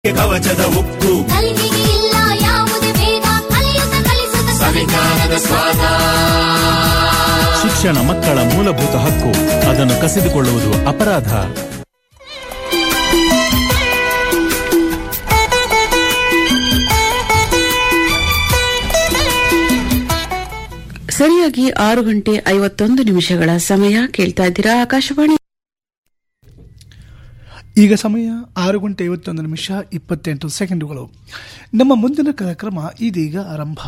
ಕವಚದ ಉಕ್ಕು ಕಲ್ವಿಗೆ ಇಲ್ಲ ಯಾವುದೇ ಭೇದ ಕಲಿಯುತ್ತ ಕಲಿಸುತ್ತ ಸವಿಜ್ಞಾನದ ಸ್ವಾದ ಶಿಕ್ಷಣ ಮಕ್ಕಳ ಮೂಲಭೂತ ಹಕ್ಕು ಅದನ್ನು ಕಸಿದುಕೊಳ್ಳುವುದು ಅಪರಾಧ ಸರಿಯಾಗಿ ಆರು ಗಂಟೆ ಐವತ್ತೊಂದು ನಿಮಿಷಗಳ ಸಮಯ ಕೇಳ್ತಾ ಇದ್ದೀರಾ ಆಕಾಶವಾಣಿ ಈಗ ಸಮಯ ಆರು ಗಂಟೆ ಐವತ್ತೊಂದು ನಿಮಿಷ ಇಪ್ಪತ್ತೆಂಟು ಸೆಕೆಂಡುಗಳು ನಮ್ಮ ಮುಂದಿನ ಕಾರ್ಯಕ್ರಮ ಇದೀಗ ಆರಂಭ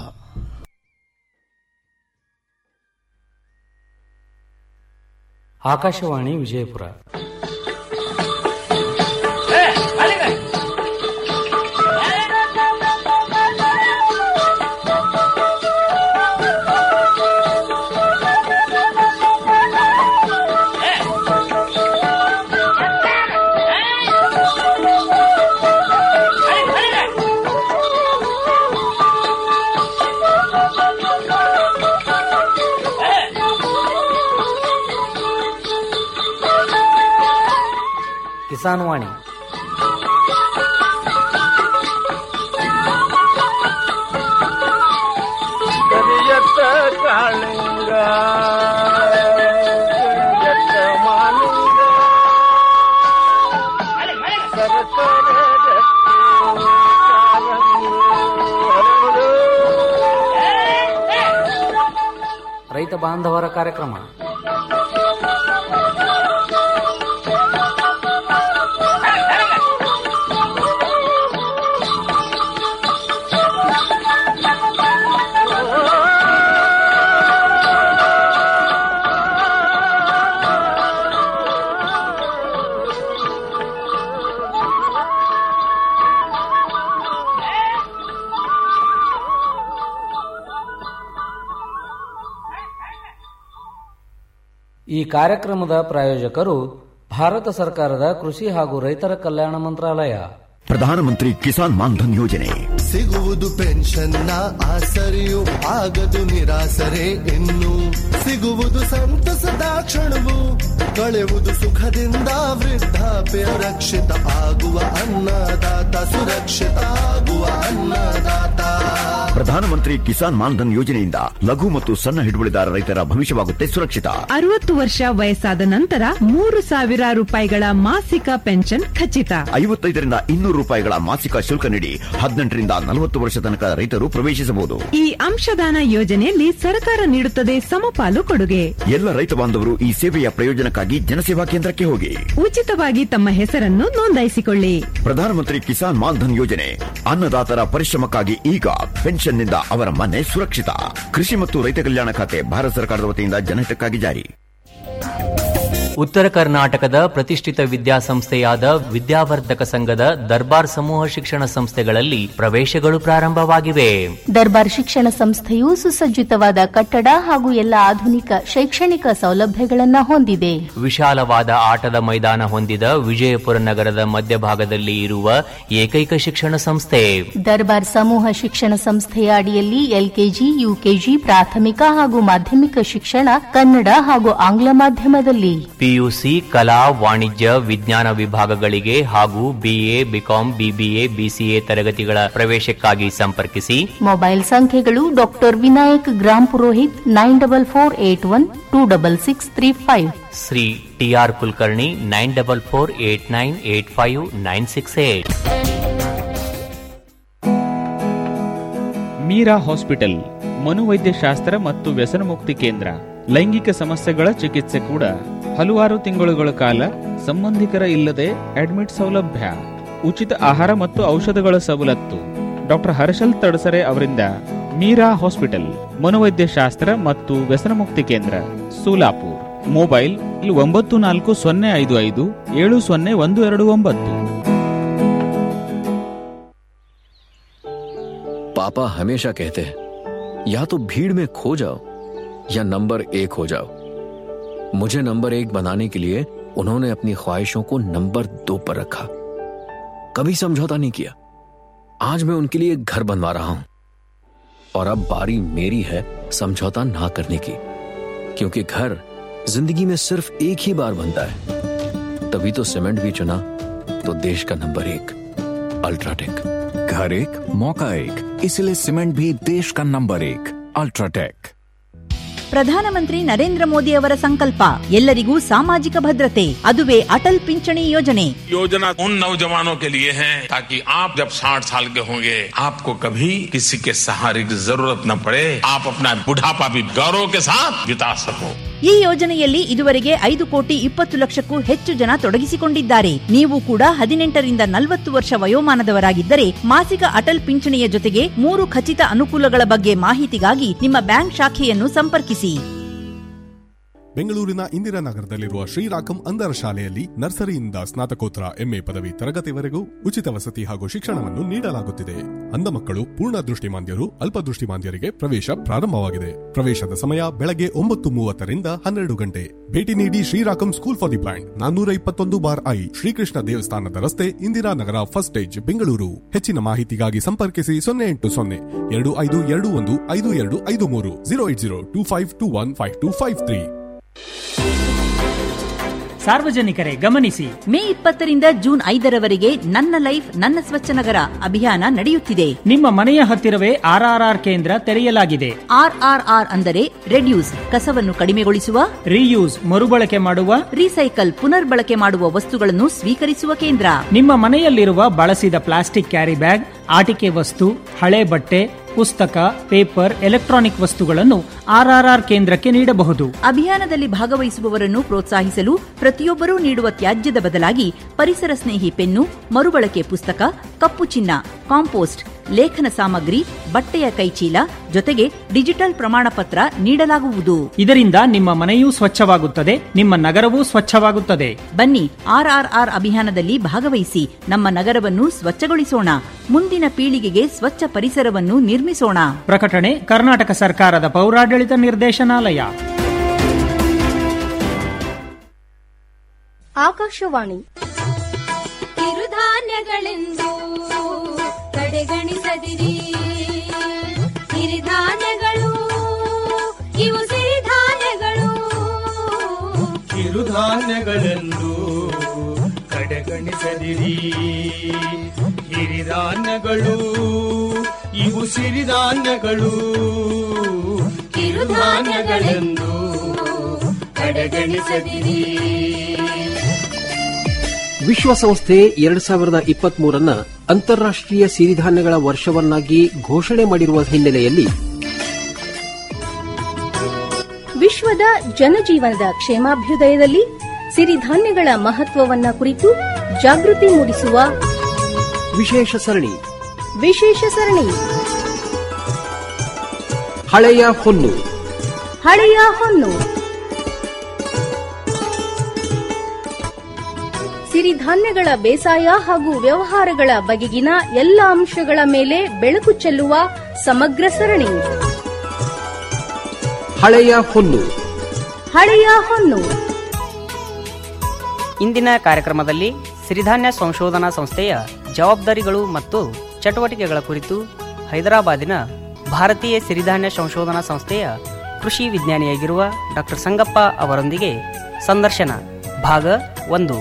ಆಕಾಶವಾಣಿ ವಿಜಯಪುರ ಕಿಸಾನ್ ವಾಣಿ ಕರಿಯತ್ತ ಕಾಳಿಂಗ ಕರಿಯತ್ತ ಮಾಲಿಂಗ ಸರಸರ ಗಟ್ಟಿ ಕಾಲಂಗು ಹರಡು. ರೈತ ಬಾಂಧವರ ಕಾರ್ಯಕ್ರಮ ಈ ಕಾರ್ಯಕ್ರಮದ ಪ್ರಾಯೋಜಕರು ಭಾರತ ಸರ್ಕಾರದ ಕೃಷಿ ಹಾಗೂ ರೈತರ ಕಲ್ಯಾಣ ಮಂತ್ರಾಲಯ ಪ್ರಧಾನಮಂತ್ರಿ ಕಿಸಾನ್ ಮಾನ್ಧನ್ ಯೋಜನೆ ಸಿಗುವುದು ಪೆನ್ಷನ್ನ ಆಸರೆಯು ಆಗದು ನಿರಾಸರೆ ಇನ್ನು ಸಿಗುವುದು ಸಂತಸದ ಕ್ಷಣವು ಕಳೆವುದು ಸುಖದಿಂದ ವೃದ್ಧಾಪ್ಯ ರಕ್ಷಿತ ಆಗುವ ಅನ್ನದಾತ ಸುರಕ್ಷಿತ ಆಗುವ ಅನ್ನದಾತ ಪ್ರಧಾನಮಂತ್ರಿ ಕಿಸಾನ್ ಮಾನ್ಧನ್ ಯೋಜನೆಯಿಂದ ಲಘು ಮತ್ತು ಸಣ್ಣ ಹಿಡುವಳಿದಾರ ರೈತರ ಭವಿಷ್ಯವಾಗುತ್ತೆ ಸುರಕ್ಷಿತ ಅರವತ್ತು ವರ್ಷ ವಯಸ್ಸಾದ ನಂತರ ಮೂರು ಸಾವಿರ ರೂಪಾಯಿಗಳ ಮಾಸಿಕ ಪೆನ್ಷನ್ ಖಚಿತ ಐವತ್ತೈದರಿಂದ ಇನ್ನೂರು ರೂಪಾಯಿಗಳ ಮಾಸಿಕ ಶುಲ್ಕ ನೀಡಿ ಹದಿನೆಂಟರಿಂದ ನಲವತ್ತು ವರ್ಷ ತನಕ ರೈತರು ಪ್ರವೇಶಿಸಬಹುದು ಈ ಅಂಶದಾನ ಯೋಜನೆಯಲ್ಲಿ ಸರ್ಕಾರ ನೀಡುತ್ತದೆ ಸಮಪಾಲು ಕೊಡುಗೆ ಎಲ್ಲ ರೈತ ಬಾಂಧವರು ಈ ಸೇವೆಯ ಪ್ರಯೋಜನಕ್ಕಾಗಿ ಜನಸೇವಾ ಕೇಂದ್ರಕ್ಕೆ ಹೋಗಿ ಉಚಿತವಾಗಿ ತಮ್ಮ ಹೆಸರನ್ನು ನೋಂದಾಯಿಸಿಕೊಳ್ಳಿ ಪ್ರಧಾನಮಂತ್ರಿ ಕಿಸಾನ್ ಮಾನ್ಧನ್ ಯೋಜನೆ ಅನ್ನದಾತರ ಪರಿಶ್ರಮಕ್ಕಾಗಿ ಈಗ ಪೆನ್ಷನ್ನಿಂದ ಅವರ ಮನೆ ಸುರಕ್ಷಿತ ಕೃಷಿ ಮತ್ತು ರೈತ ಕಲ್ಯಾಣ ಖಾತೆ ಭಾರತ ಸರ್ಕಾರದ ವತಿಯಿಂದ ಜನಹಿತಕ್ಕಾಗಿ ಜಾರಿ ಉತ್ತರ ಕರ್ನಾಟಕದ ಪ್ರತಿಷ್ಠಿತ ವಿದ್ಯಾಸಂಸ್ಥೆಯಾದ ವಿದ್ಯಾವರ್ಧಕ ಸಂಘದ ದರ್ಬಾರ್ ಸಮೂಹ ಶಿಕ್ಷಣ ಸಂಸ್ಥೆಗಳಲ್ಲಿ ಪ್ರವೇಶಗಳು ಪ್ರಾರಂಭವಾಗಿವೆ ದರ್ಬಾರ್ ಶಿಕ್ಷಣ ಸಂಸ್ಥೆಯು ಸುಸಜ್ಜಿತವಾದ ಕಟ್ಟಡ ಹಾಗೂ ಎಲ್ಲ ಆಧುನಿಕ ಶೈಕ್ಷಣಿಕ ಸೌಲಭ್ಯಗಳನ್ನು ಹೊಂದಿದೆ ವಿಶಾಲವಾದ ಆಟದ ಮೈದಾನ ಹೊಂದಿದ ವಿಜಯಪುರ ನಗರದ ಮಧ್ಯಭಾಗದಲ್ಲಿ ಇರುವ ಏಕೈಕ ಶಿಕ್ಷಣ ಸಂಸ್ಥೆ ದರ್ಬಾರ್ ಸಮೂಹ ಶಿಕ್ಷಣ ಸಂಸ್ಥೆಯ ಅಡಿಯಲ್ಲಿ ಎಲ್ಕೆಜಿ ಯುಕೆಜಿ ಪ್ರಾಥಮಿಕ ಹಾಗೂ ಮಾಧ್ಯಮಿಕ ಶಿಕ್ಷಣ ಕನ್ನಡ ಹಾಗೂ ಆಂಗ್ಲ ಮಾಧ್ಯಮದಲ್ಲಿ ಪಿಯುಸಿ ಕಲಾ ವಾಣಿಜ್ಯ ವಿಜ್ಞಾನ ವಿಭಾಗಗಳಿಗೆ ಹಾಗೂ ಬಿಎ ಬಿಕಾಂ ಬಿಬಿಎ ಬಿಸಿಎ ತರಗತಿಗಳ ಪ್ರವೇಶಕ್ಕಾಗಿ ಸಂಪರ್ಕಿಸಿ ಮೊಬೈಲ್ ಸಂಖ್ಯೆಗಳು ಡಾಕ್ಟರ್ ವಿನಾಯಕ್ ಗ್ರಾಮ್ Purohit nine double four eight one two double six three five Shri TR Kulkarni nine double four eight nine eight five nine six eight Meera hospital ಮನೋವೈದ್ಯಶಾಸ್ತ್ರ ಮತ್ತು ವ್ಯಸನಮುಕ್ತಿ ಕೇಂದ್ರ ಲೈಂಗಿಕ ಸಮಸ್ಯೆಗಳ ಚಿಕಿತ್ಸೆ ಕೂಡ ಹಲವಾರು ತಿಂಗಳುಗಳ ಕಾಲ ಸಂಬಂಧಿಕರ ಇಲ್ಲದೆ ಅಡ್ಮಿಟ್ ಸೌಲಭ್ಯ ಉಚಿತ ಆಹಾರ ಮತ್ತು ಔಷಧಗಳ ಸವಲತ್ತು ಡಾಕ್ಟರ್ ಹರ್ಷಲ್ ತಡಸರೆ ಅವರಿಂದ ಮೀರಾ ಹಾಸ್ಪಿಟಲ್ ಮನೋವೈದ್ಯಶಾಸ್ತ್ರ ಮತ್ತು ವ್ಯಸನಮುಕ್ತಿ ಕೇಂದ್ರ ಸೋಲಾಪುರ್ ಮೊಬೈಲ್ ಒಂಬತ್ತು ನಾಲ್ಕು ಸೊನ್ನೆ ಐದು ಐದು ಏಳು ಸೊನ್ನೆ ಒಂದು ಎರಡು ಒಂಬತ್ತು पापा हमेशा कहते हैं या तो भीड़ में खो जाओ या नंबर एक हो जाओ मुझे नंबर एक बनाने के लिए उन्होंने अपनी ख्वाहिशों को नंबर दो पर रखा कभी समझौता नहीं किया आज मैं उनके लिए एक घर बनवा रहा हूं और अब बारी मेरी है समझौता ना करने की क्योंकि घर जिंदगी में सिर्फ एक ही बार बनता है तभी तो सीमेंट भी चुना तो देश का नंबर एक अल्ट्राटेक घर एक मौका एक इसलिए सीमेंट भी देश का नंबर एक अल्ट्राटेक ಪ್ರಧಾನಮಂತ್ರಿ ನರೇಂದ್ರ ಮೋದಿ ಅವರ ಸಂಕಲ್ಪ ಎಲ್ಲರಿಗೂ ಸಾಮಾಜಿಕ ಭದ್ರತೆ ಅದುವೇ ಅಟಲ್ ಪಿಂಚಣಿ ಯೋಜನೆ योजना उन नौजवानों के लिए है ताकि आप जब 60 साल के होंगे आपको कभी किसी के सहारे की जरूरत न पड़े आप अपना बुढ़ापा भी गौरव के साथ बिता सको ಈ ಯೋಜನೆಯಲ್ಲಿ ಇದುವರೆಗೆ ಐದು ಕೋಟಿ ಇಪ್ಪತ್ತು ಲಕ್ಷಕ್ಕೂ ಹೆಚ್ಚು ಜನ ತೊಡಗಿಸಿಕೊಂಡಿದ್ದಾರೆ ನೀವು ಕೂಡ ಹದಿನೆಂಟರಿಂದ ನಲವತ್ತು ವರ್ಷ ವಯೋಮಾನದವರಾಗಿದ್ದರೆ ಮಾಸಿಕ ಅಟಲ್ ಪಿಂಚಣಿಯ ಜೊತೆಗೆ ಮೂರು ಖಚಿತ ಅನುಕೂಲಗಳ ಬಗ್ಗೆ ಮಾಹಿತಿಗಾಗಿ ನಿಮ್ಮ ಬ್ಯಾಂಕ್ ಶಾಖೆಯನ್ನು ಸಂಪರ್ಕಿಸಿ ಬೆಂಗಳೂರಿನ ಇಂದಿರಾನಗರದಲ್ಲಿರುವ ಶ್ರೀರಾಕಂ ಅಂಧರ ಶಾಲೆಯಲ್ಲಿ ನರ್ಸರಿಯಿಂದ ಸ್ನಾತಕೋತ್ತರ ಎಂಎ ಪದವಿ ತರಗತಿವರೆಗೂ ಉಚಿತ ವಸತಿ ಹಾಗೂ ಶಿಕ್ಷಣವನ್ನು ನೀಡಲಾಗುತ್ತಿದೆ ಅಂಧ ಮಕ್ಕಳು ಪೂರ್ಣ ದೃಷ್ಟಿಮಾಂದ್ಯರು ಅಲ್ಪದೃಷ್ಟಿಮಾಂದ್ಯರಿಗೆ ಪ್ರವೇಶ ಪ್ರಾರಂಭವಾಗಿದೆ ಪ್ರವೇಶದ ಸಮಯ ಬೆಳಗ್ಗೆ ಒಂಬತ್ತು ಮೂವತ್ತರಿಂದ ಹನ್ನೆರಡು ಗಂಟೆ ಭೇಟಿ ನೀಡಿ ಶ್ರೀರಾಕಂ ಸ್ಕೂಲ್ ಫಾರ್ ದಿ ಬ್ಲೈಂಡ್ ನಾನ್ನೂರ ಇಪ್ಪತ್ತೊಂದು ಬಾರ್ ಐ ಶ್ರೀಕೃಷ್ಣ ದೇವಸ್ಥಾನದ ರಸ್ತೆ ಇಂದಿರಾನಗರ ಫಸ್ಟ್ ಸ್ಟೇಜ್ ಬೆಂಗಳೂರು ಹೆಚ್ಚಿನ ಮಾಹಿತಿಗಾಗಿ ಸಂಪರ್ಕಿಸಿ ಸೊನ್ನೆ ಎಂಟು ಸೊನ್ನೆ ಎರಡು ಐದು ಎರಡು ಒಂದು ಐದು ಎರಡು ಐದು ಮೂರು zero eight zero two five two one five two five three ಸಾರ್ವಜನಿಕರೇ ಗಮನಿಸಿ ಮೇ ಇಪ್ಪತ್ತರಿಂದ ಜೂನ್ ಐದರವರೆಗೆ ನನ್ನ ಲೈಫ್ ನನ್ನ ಸ್ವಚ್ಛ ನಗರ ಅಭಿಯಾನ ನಡೆಯುತ್ತಿದೆ ನಿಮ್ಮ ಮನೆಯ ಹತ್ತಿರವೇ ಆರ್ಆರ್ಆರ್ ಕೇಂದ್ರ ತೆರೆಯಲಾಗಿದೆ ಆರ್ಆರ್ಆರ್ ಅಂದರೆ ರೆಡ್ಯೂಸ್ ಕಸವನ್ನು ಕಡಿಮೆಗೊಳಿಸುವ ರೀಯೂಸ್ ಮರುಬಳಕೆ ಮಾಡುವ ರೀಸೈಕಲ್ ಪುನರ್ಬಳಕೆ ಮಾಡುವ ವಸ್ತುಗಳನ್ನು ಸ್ವೀಕರಿಸುವ ಕೇಂದ್ರ ನಿಮ್ಮ ಮನೆಯಲ್ಲಿರುವ ಬಳಸಿದ ಪ್ಲಾಸ್ಟಿಕ್ ಕ್ಯಾರಿ ಬ್ಯಾಗ್ ಆಟಿಕೆ ವಸ್ತು ಹಳೆ ಬಟ್ಟೆ ಪುಸ್ತಕ ಪೇಪರ್ ಎಲೆಕ್ಟ್ರಾನಿಕ್ ವಸ್ತುಗಳನ್ನು ಆರ್ಆರ್ಆರ್ ಕೇಂದ್ರಕ್ಕೆ ನೀಡಬಹುದು ಅಭಿಯಾನದಲ್ಲಿ ಭಾಗವಹಿಸುವವರನ್ನು ಪ್ರೋತ್ಸಾಹಿಸಲು ಪ್ರತಿಯೊಬ್ಬರೂ ನೀಡುವ ತ್ಯಾಜ್ಯದ ಬದಲಾಗಿ ಪರಿಸರ ಸ್ನೇಹಿ ಪೆನ್ನು ಮರುಬಳಕೆ ಪುಸ್ತಕ ಕಪ್ಪು ಚಿನ್ನ ಕಾಂಪೋಸ್ಟ್ ಲೇಖನ ಸಾಮಗ್ರಿ ಬಟ್ಟೆಯ ಕೈಚೀಲ ಜೊತೆಗೆ ಡಿಜಿಟಲ್ ಪ್ರಮಾಣ ಪತ್ರ ನೀಡಲಾಗುವುದು ಇದರಿಂದ ನಿಮ್ಮ ಮನೆಯೂ ಸ್ವಚ್ಛವಾಗುತ್ತದೆ ನಿಮ್ಮ ನಗರವೂ ಸ್ವಚ್ಛವಾಗುತ್ತದೆ ಬನ್ನಿ ಆರ್ಆರ್ಆರ್ ಅಭಿಯಾನದಲ್ಲಿ ಭಾಗವಹಿಸಿ ನಮ್ಮ ನಗರವನ್ನು ಸ್ವಚ್ಛಗೊಳಿಸೋಣ ಮುಂದಿನ ಪೀಳಿಗೆಗೆ ಸ್ವಚ್ಛ ಪರಿಸರವನ್ನು ನಿರ್ಮಿಸೋಣ ಪ್ರಕಟಣೆ ಕರ್ನಾಟಕ ಸರ್ಕಾರದ ಪೌರಾಡಳಿತ ನಿರ್ದೇಶನಾಲಯ ಆಕಾಶವಾಣಿ ಕಿರುಧಾನ್ಯಗಳೆಂದು ಕಡೆಗಣಿಸದಿರಿ ಸಿರಿಧಾನ್ಯಗಳು ಇವು ಸಿರಿಧಾನ್ಯಗಳು ಕಿರುಧಾನ್ಯಗಳೆಂದು ಕಡೆಗಣಿಸದಿರಿ ಹಿರಿಧಾನ್ಯಗಳು ಇವು ಸಿರಿಧಾನ್ಯಗಳು ಕಿರುಧಾನ್ಯಗಳೆಂದು ಕಡೆಗಣಿಸದಿರಿ ವಿಶ್ವಸಂಸ್ಥೆ ಎರಡ್ ಸಾವಿರದ ಇಪ್ಪತ್ತ್ ಮೂರನ್ನ ಅಂತಾರಾಷ್ಟೀಯ ಸಿರಿಧಾನ್ಯಗಳ ವರ್ಷವನ್ನಾಗಿ ಘೋಷಣೆ ಮಾಡಿರುವ ಹಿನ್ನೆಲೆಯಲ್ಲಿ ವಿಶ್ವದ ಜನಜೀವನದ ಕ್ಷೇಮಾಭ್ಯುದಯದಲ್ಲಿ ಸಿರಿಧಾನ್ಯಗಳ ಮಹತ್ವವನ್ನ ಕುರಿತು ಜಾಗೃತಿ ಮೂಡಿಸುವ ವಿಶೇಷ ಸರಣಿ ವಿಶೇಷ ಸರಣಿ ಹಳೆಯ ಹೊನ್ನು ಹಳೆಯ ಹೊನ್ನು ಸಿರಿಧಾನ್ಯಗಳ ಬೇಸಾಯ ಹಾಗೂ ವ್ಯವಹಾರಗಳ ಬಗೆಗಿನ ಎಲ್ಲ ಅಂಶಗಳ ಮೇಲೆ ಬೆಳಕು ಚೆಲ್ಲುವ ಸಮಗ್ರ ಸರಣಿ ಹಳೆಯ ಹೊನ್ನು ಹಳೆಯ ಹೊನ್ನು ಇಂದಿನ ಕಾರ್ಯಕ್ರಮದಲ್ಲಿ ಸಿರಿಧಾನ್ಯ ಸಂಶೋಧನಾ ಸಂಸ್ಥೆಯ ಜವಾಬ್ದಾರಿಗಳು ಮತ್ತು ಚಟುವಟಿಕೆಗಳ ಕುರಿತು ಹೈದರಾಬಾದಿನ ಭಾರತೀಯ ಸಿರಿಧಾನ್ಯ ಸಂಶೋಧನಾ ಸಂಸ್ಥೆಯ ಕೃಷಿ ವಿಜ್ಞಾನಿಯಾಗಿರುವ ಡಾಕ್ಟರ್ ಸಂಗಪ್ಪ ಅವರೊಂದಿಗೆ ಸಂದರ್ಶನ ಭಾಗ ಒಂದು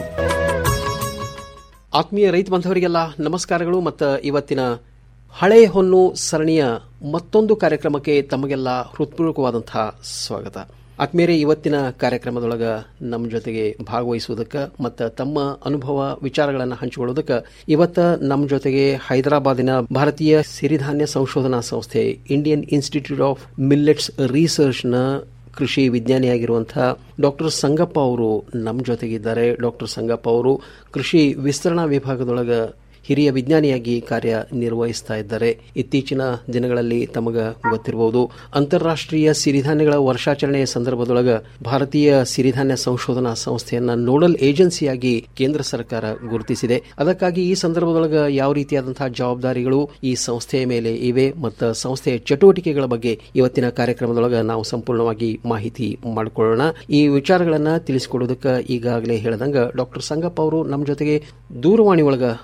ಆತ್ಮೀಯ ರೈತ ಬಾಂಧವರಿಗೆಲ್ಲ ನಮಸ್ಕಾರಗಳು ಮತ್ತು ಇವತ್ತಿನ ಹಳೆಯ ಹೊನ್ನು ಸರಣಿಯ ಮತ್ತೊಂದು ಕಾರ್ಯಕ್ರಮಕ್ಕೆ ತಮಗೆಲ್ಲ ಹೃತ್ಪೂರ್ವಕವಾದಂತಹ ಸ್ವಾಗತ ಆತ್ಮೀಯರೇ ಇವತ್ತಿನ ಕಾರ್ಯಕ್ರಮದೊಳಗ ನಮ್ಮ ಜೊತೆಗೆ ಭಾಗವಹಿಸುವುದಕ್ಕೆ ಮತ್ತು ತಮ್ಮ ಅನುಭವ ವಿಚಾರಗಳನ್ನು ಹಂಚಿಕೊಳ್ಳೋದಕ್ಕೆ ಇವತ್ತ ನಮ್ಮ ಜೊತೆಗೆ ಹೈದರಾಬಾದಿನ ಭಾರತೀಯ ಸಿರಿಧಾನ್ಯ ಸಂಶೋಧನಾ ಸಂಸ್ಥೆ ಇಂಡಿಯನ್ ಇನ್ಸ್ಟಿಟ್ಯೂಟ್ ಆಫ್ ಮಿಲ್ಲೆಟ್ಸ್ ರಿಸರ್ಚ್ನ ಕೃಷಿ ವಿಜ್ಞಾನಿಯಾಗಿರುವಂತಹ ಡಾಕ್ಟರ್ ಸಂಗಪ್ಪ ಅವರು ನಮ್ಮ ಜೊತೆಗಿದ್ದಾರೆ ಡಾಕ್ಟರ್ ಸಂಗಪ್ಪ ಅವರು ಕೃಷಿ ವಿಸ್ತರಣಾ ವಿಭಾಗದೊಳಗ ಹಿರಿಯ ವಿಜ್ಞಾನಿಯಾಗಿ ಕಾರ್ಯನಿರ್ವಹಿಸ್ತಾ ಇದ್ದಾರೆ ಇತ್ತೀಚಿನ ದಿನಗಳಲ್ಲಿ ತಮಗ ಗೊತ್ತಿರಬಹುದು ಅಂತಾರಾಷ್ಟ್ರೀಯ ಸಿರಿಧಾನ್ಯಗಳ ವರ್ಷಾಚರಣೆಯ ಸಂದರ್ಭದೊಳಗ ಭಾರತೀಯ ಸಿರಿಧಾನ್ಯ ಸಂಶೋಧನಾ ಸಂಸ್ಥೆಯನ್ನ ನೋಡಲ್ ಏಜೆನ್ಸಿಯಾಗಿ ಕೇಂದ್ರ ಸರ್ಕಾರ ಗುರುತಿಸಿದೆ ಅದಕ್ಕಾಗಿ ಈ ಸಂದರ್ಭದೊಳಗ ಯಾವ ರೀತಿಯಾದಂತಹ ಜವಾಬ್ದಾರಿಗಳು ಈ ಸಂಸ್ಥೆಯ ಮೇಲೆ ಇವೆ ಮತ್ತು ಸಂಸ್ಥೆಯ ಚಟುವಟಿಕೆಗಳ ಬಗ್ಗೆ ಇವತ್ತಿನ ಕಾರ್ಯಕ್ರಮದೊಳಗ ನಾವು ಸಂಪೂರ್ಣವಾಗಿ ಮಾಹಿತಿ ಮಾಡಿಕೊಳ್ಳೋಣ ಈ ವಿಚಾರಗಳನ್ನ ತಿಳಿಸಿಕೊಡೋದಕ್ಕೆ ಈಗಾಗಲೇ ಹೇಳ್ದಂಗ ಡಾಕ್ಟರ್ ಸಂಗಪ್ಪ ಅವರು ನಮ್ಮ ಜೊತೆಗೆ ದೂರವಾಣಿ ಒಳಗ ಮಾತಾಡೋದಕ್ಕೆ